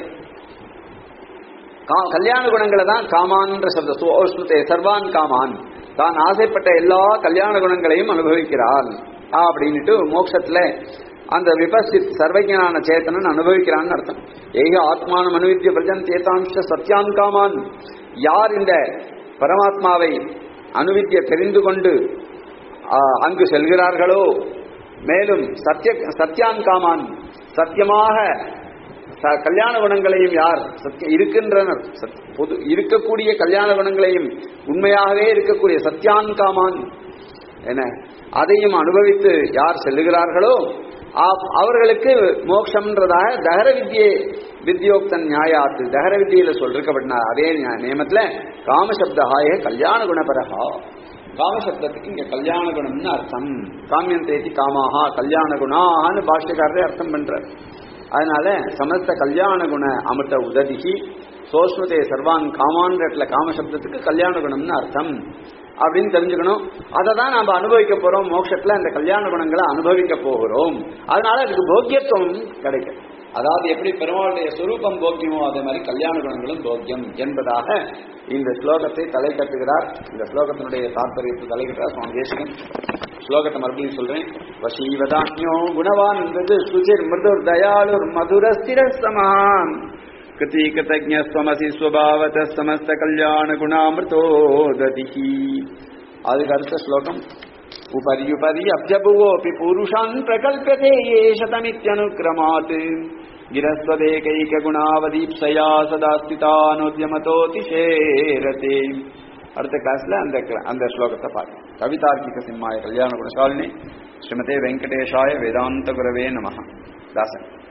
கா- கல்யாண குணங்களை தான் காமான்ற சப்த சோஸ்னுதே சர்வான் காமான் தான் ஆசைப்பட்ட எல்லா கல்யாண குணங்களையும் அனுபவிக்கிறான் அப்படின்னுட்டு மோட்சத்துல அந்த விபஸ்தித் சர்வஜனான சேத்தனன் அனுபவிக்கிறான்னு அர்த்தம் ஏக ஆத்மான அனுவித்திய பிரஜன் சேதாம்ச சத்யான் காமான் யார் இந்த பரமாத்மாவை அனுவித்திய தெரிந்து கொண்டு ஆ, அங்கு செல்கிறார்களோ மேலும் சத்திய சத்யான் காமான் சத்தியமாக ச- கல்யாண குணங்களையும் யார் சத்திய இருக்கின்றனர் சத்- பொது இருக்கக்கூடிய கல்யாண குணங்களையும் உண்மையாகவே இருக்கக்கூடிய சத்யான் காமான் என்ன அதையும் அனுபவித்து யார் செல்லுகிறார்களோ ஆ- அவர்களுக்கு மோட்சம்ன்றதாக தகர வித்யை வித்யோக்தன் நியாயாத்து தகர வித்தியில சொல்லிருக்கப்பட்ட அதே நியா- நியமத்துல காமசப்தஹாய கல்யாண குணபரஹா காமசப்தத்துக்கு இங்க கல்யாண குணம்னு அர்த்தம் காமியம் தேதி காமாஹா கல்யாண குணான்னு பாஷ்யக்காரரே அர்த்தம் பண்றார் அதனால சமஸ்த கல்யாண குண அமிர்த உததிகி சோஷ்ணுதே சர்வான் காமான்ற இடத்துல காமசப்தத்துக்கு கல்யாண குணம்னு அர்த்தம் அப்படின்னு தெரிஞ்சுக்கணும் அதை தான் நாம அனுபவிக்க போறோம் மோட்சத்துல அந்த கல்யாண குணங்களை அனுபவிக்க போகிறோம் அதனால அதுக்கு போக்கியத்துவம் கிடைக்கும் அதாவது எப்படி பெருமாளுடைய சொரூபம் போக்கியமோ அதே மாதிரி கல்யாண குணங்களும் போக்கியம் என்பதாக இந்த ஸ்லோகத்தை தலை கட்டுகிறார் இந்த ஸ்லோகத்தினுடைய தாற்பயத்தை தலை கட்டுறார் சுவாமி தேசிகன் ஸ்லோகத்தை மறுபடியும் சொல்றேன் வசீவதான்யோ குணவான் சுச்சிர் மிருதுர் தயாளுர் மதுரஸ்திர சமான் கிருத்தீகிருத்தஜஸ்வமசி ஸ்வபாவத சமஸ்த கல்யாண குணாமிருதோததிஹி அதுக்கு அடுத்த ஸ்லோகம் உபரியுபரி அப்ஜபுவோபி புருஷான் பிரகல்பதே ஏஷதமித்யனுக்கிரமாத் गिरस्वदेकैक गुणावदीप्सया सदा ஸ்திதானோத்யமதோதிஷேரதே அடுத்த கிளாஸ்ல அந்த cla- அந்த ஸ்லோகத்தை பார்க்கலாம் கவிதார்க்கிக சிம்மாய கல்யாண குணசாலினி ஸ்ரீமதே வெங்கடேஷாய வேதாந்த குரவே நமः தாசன்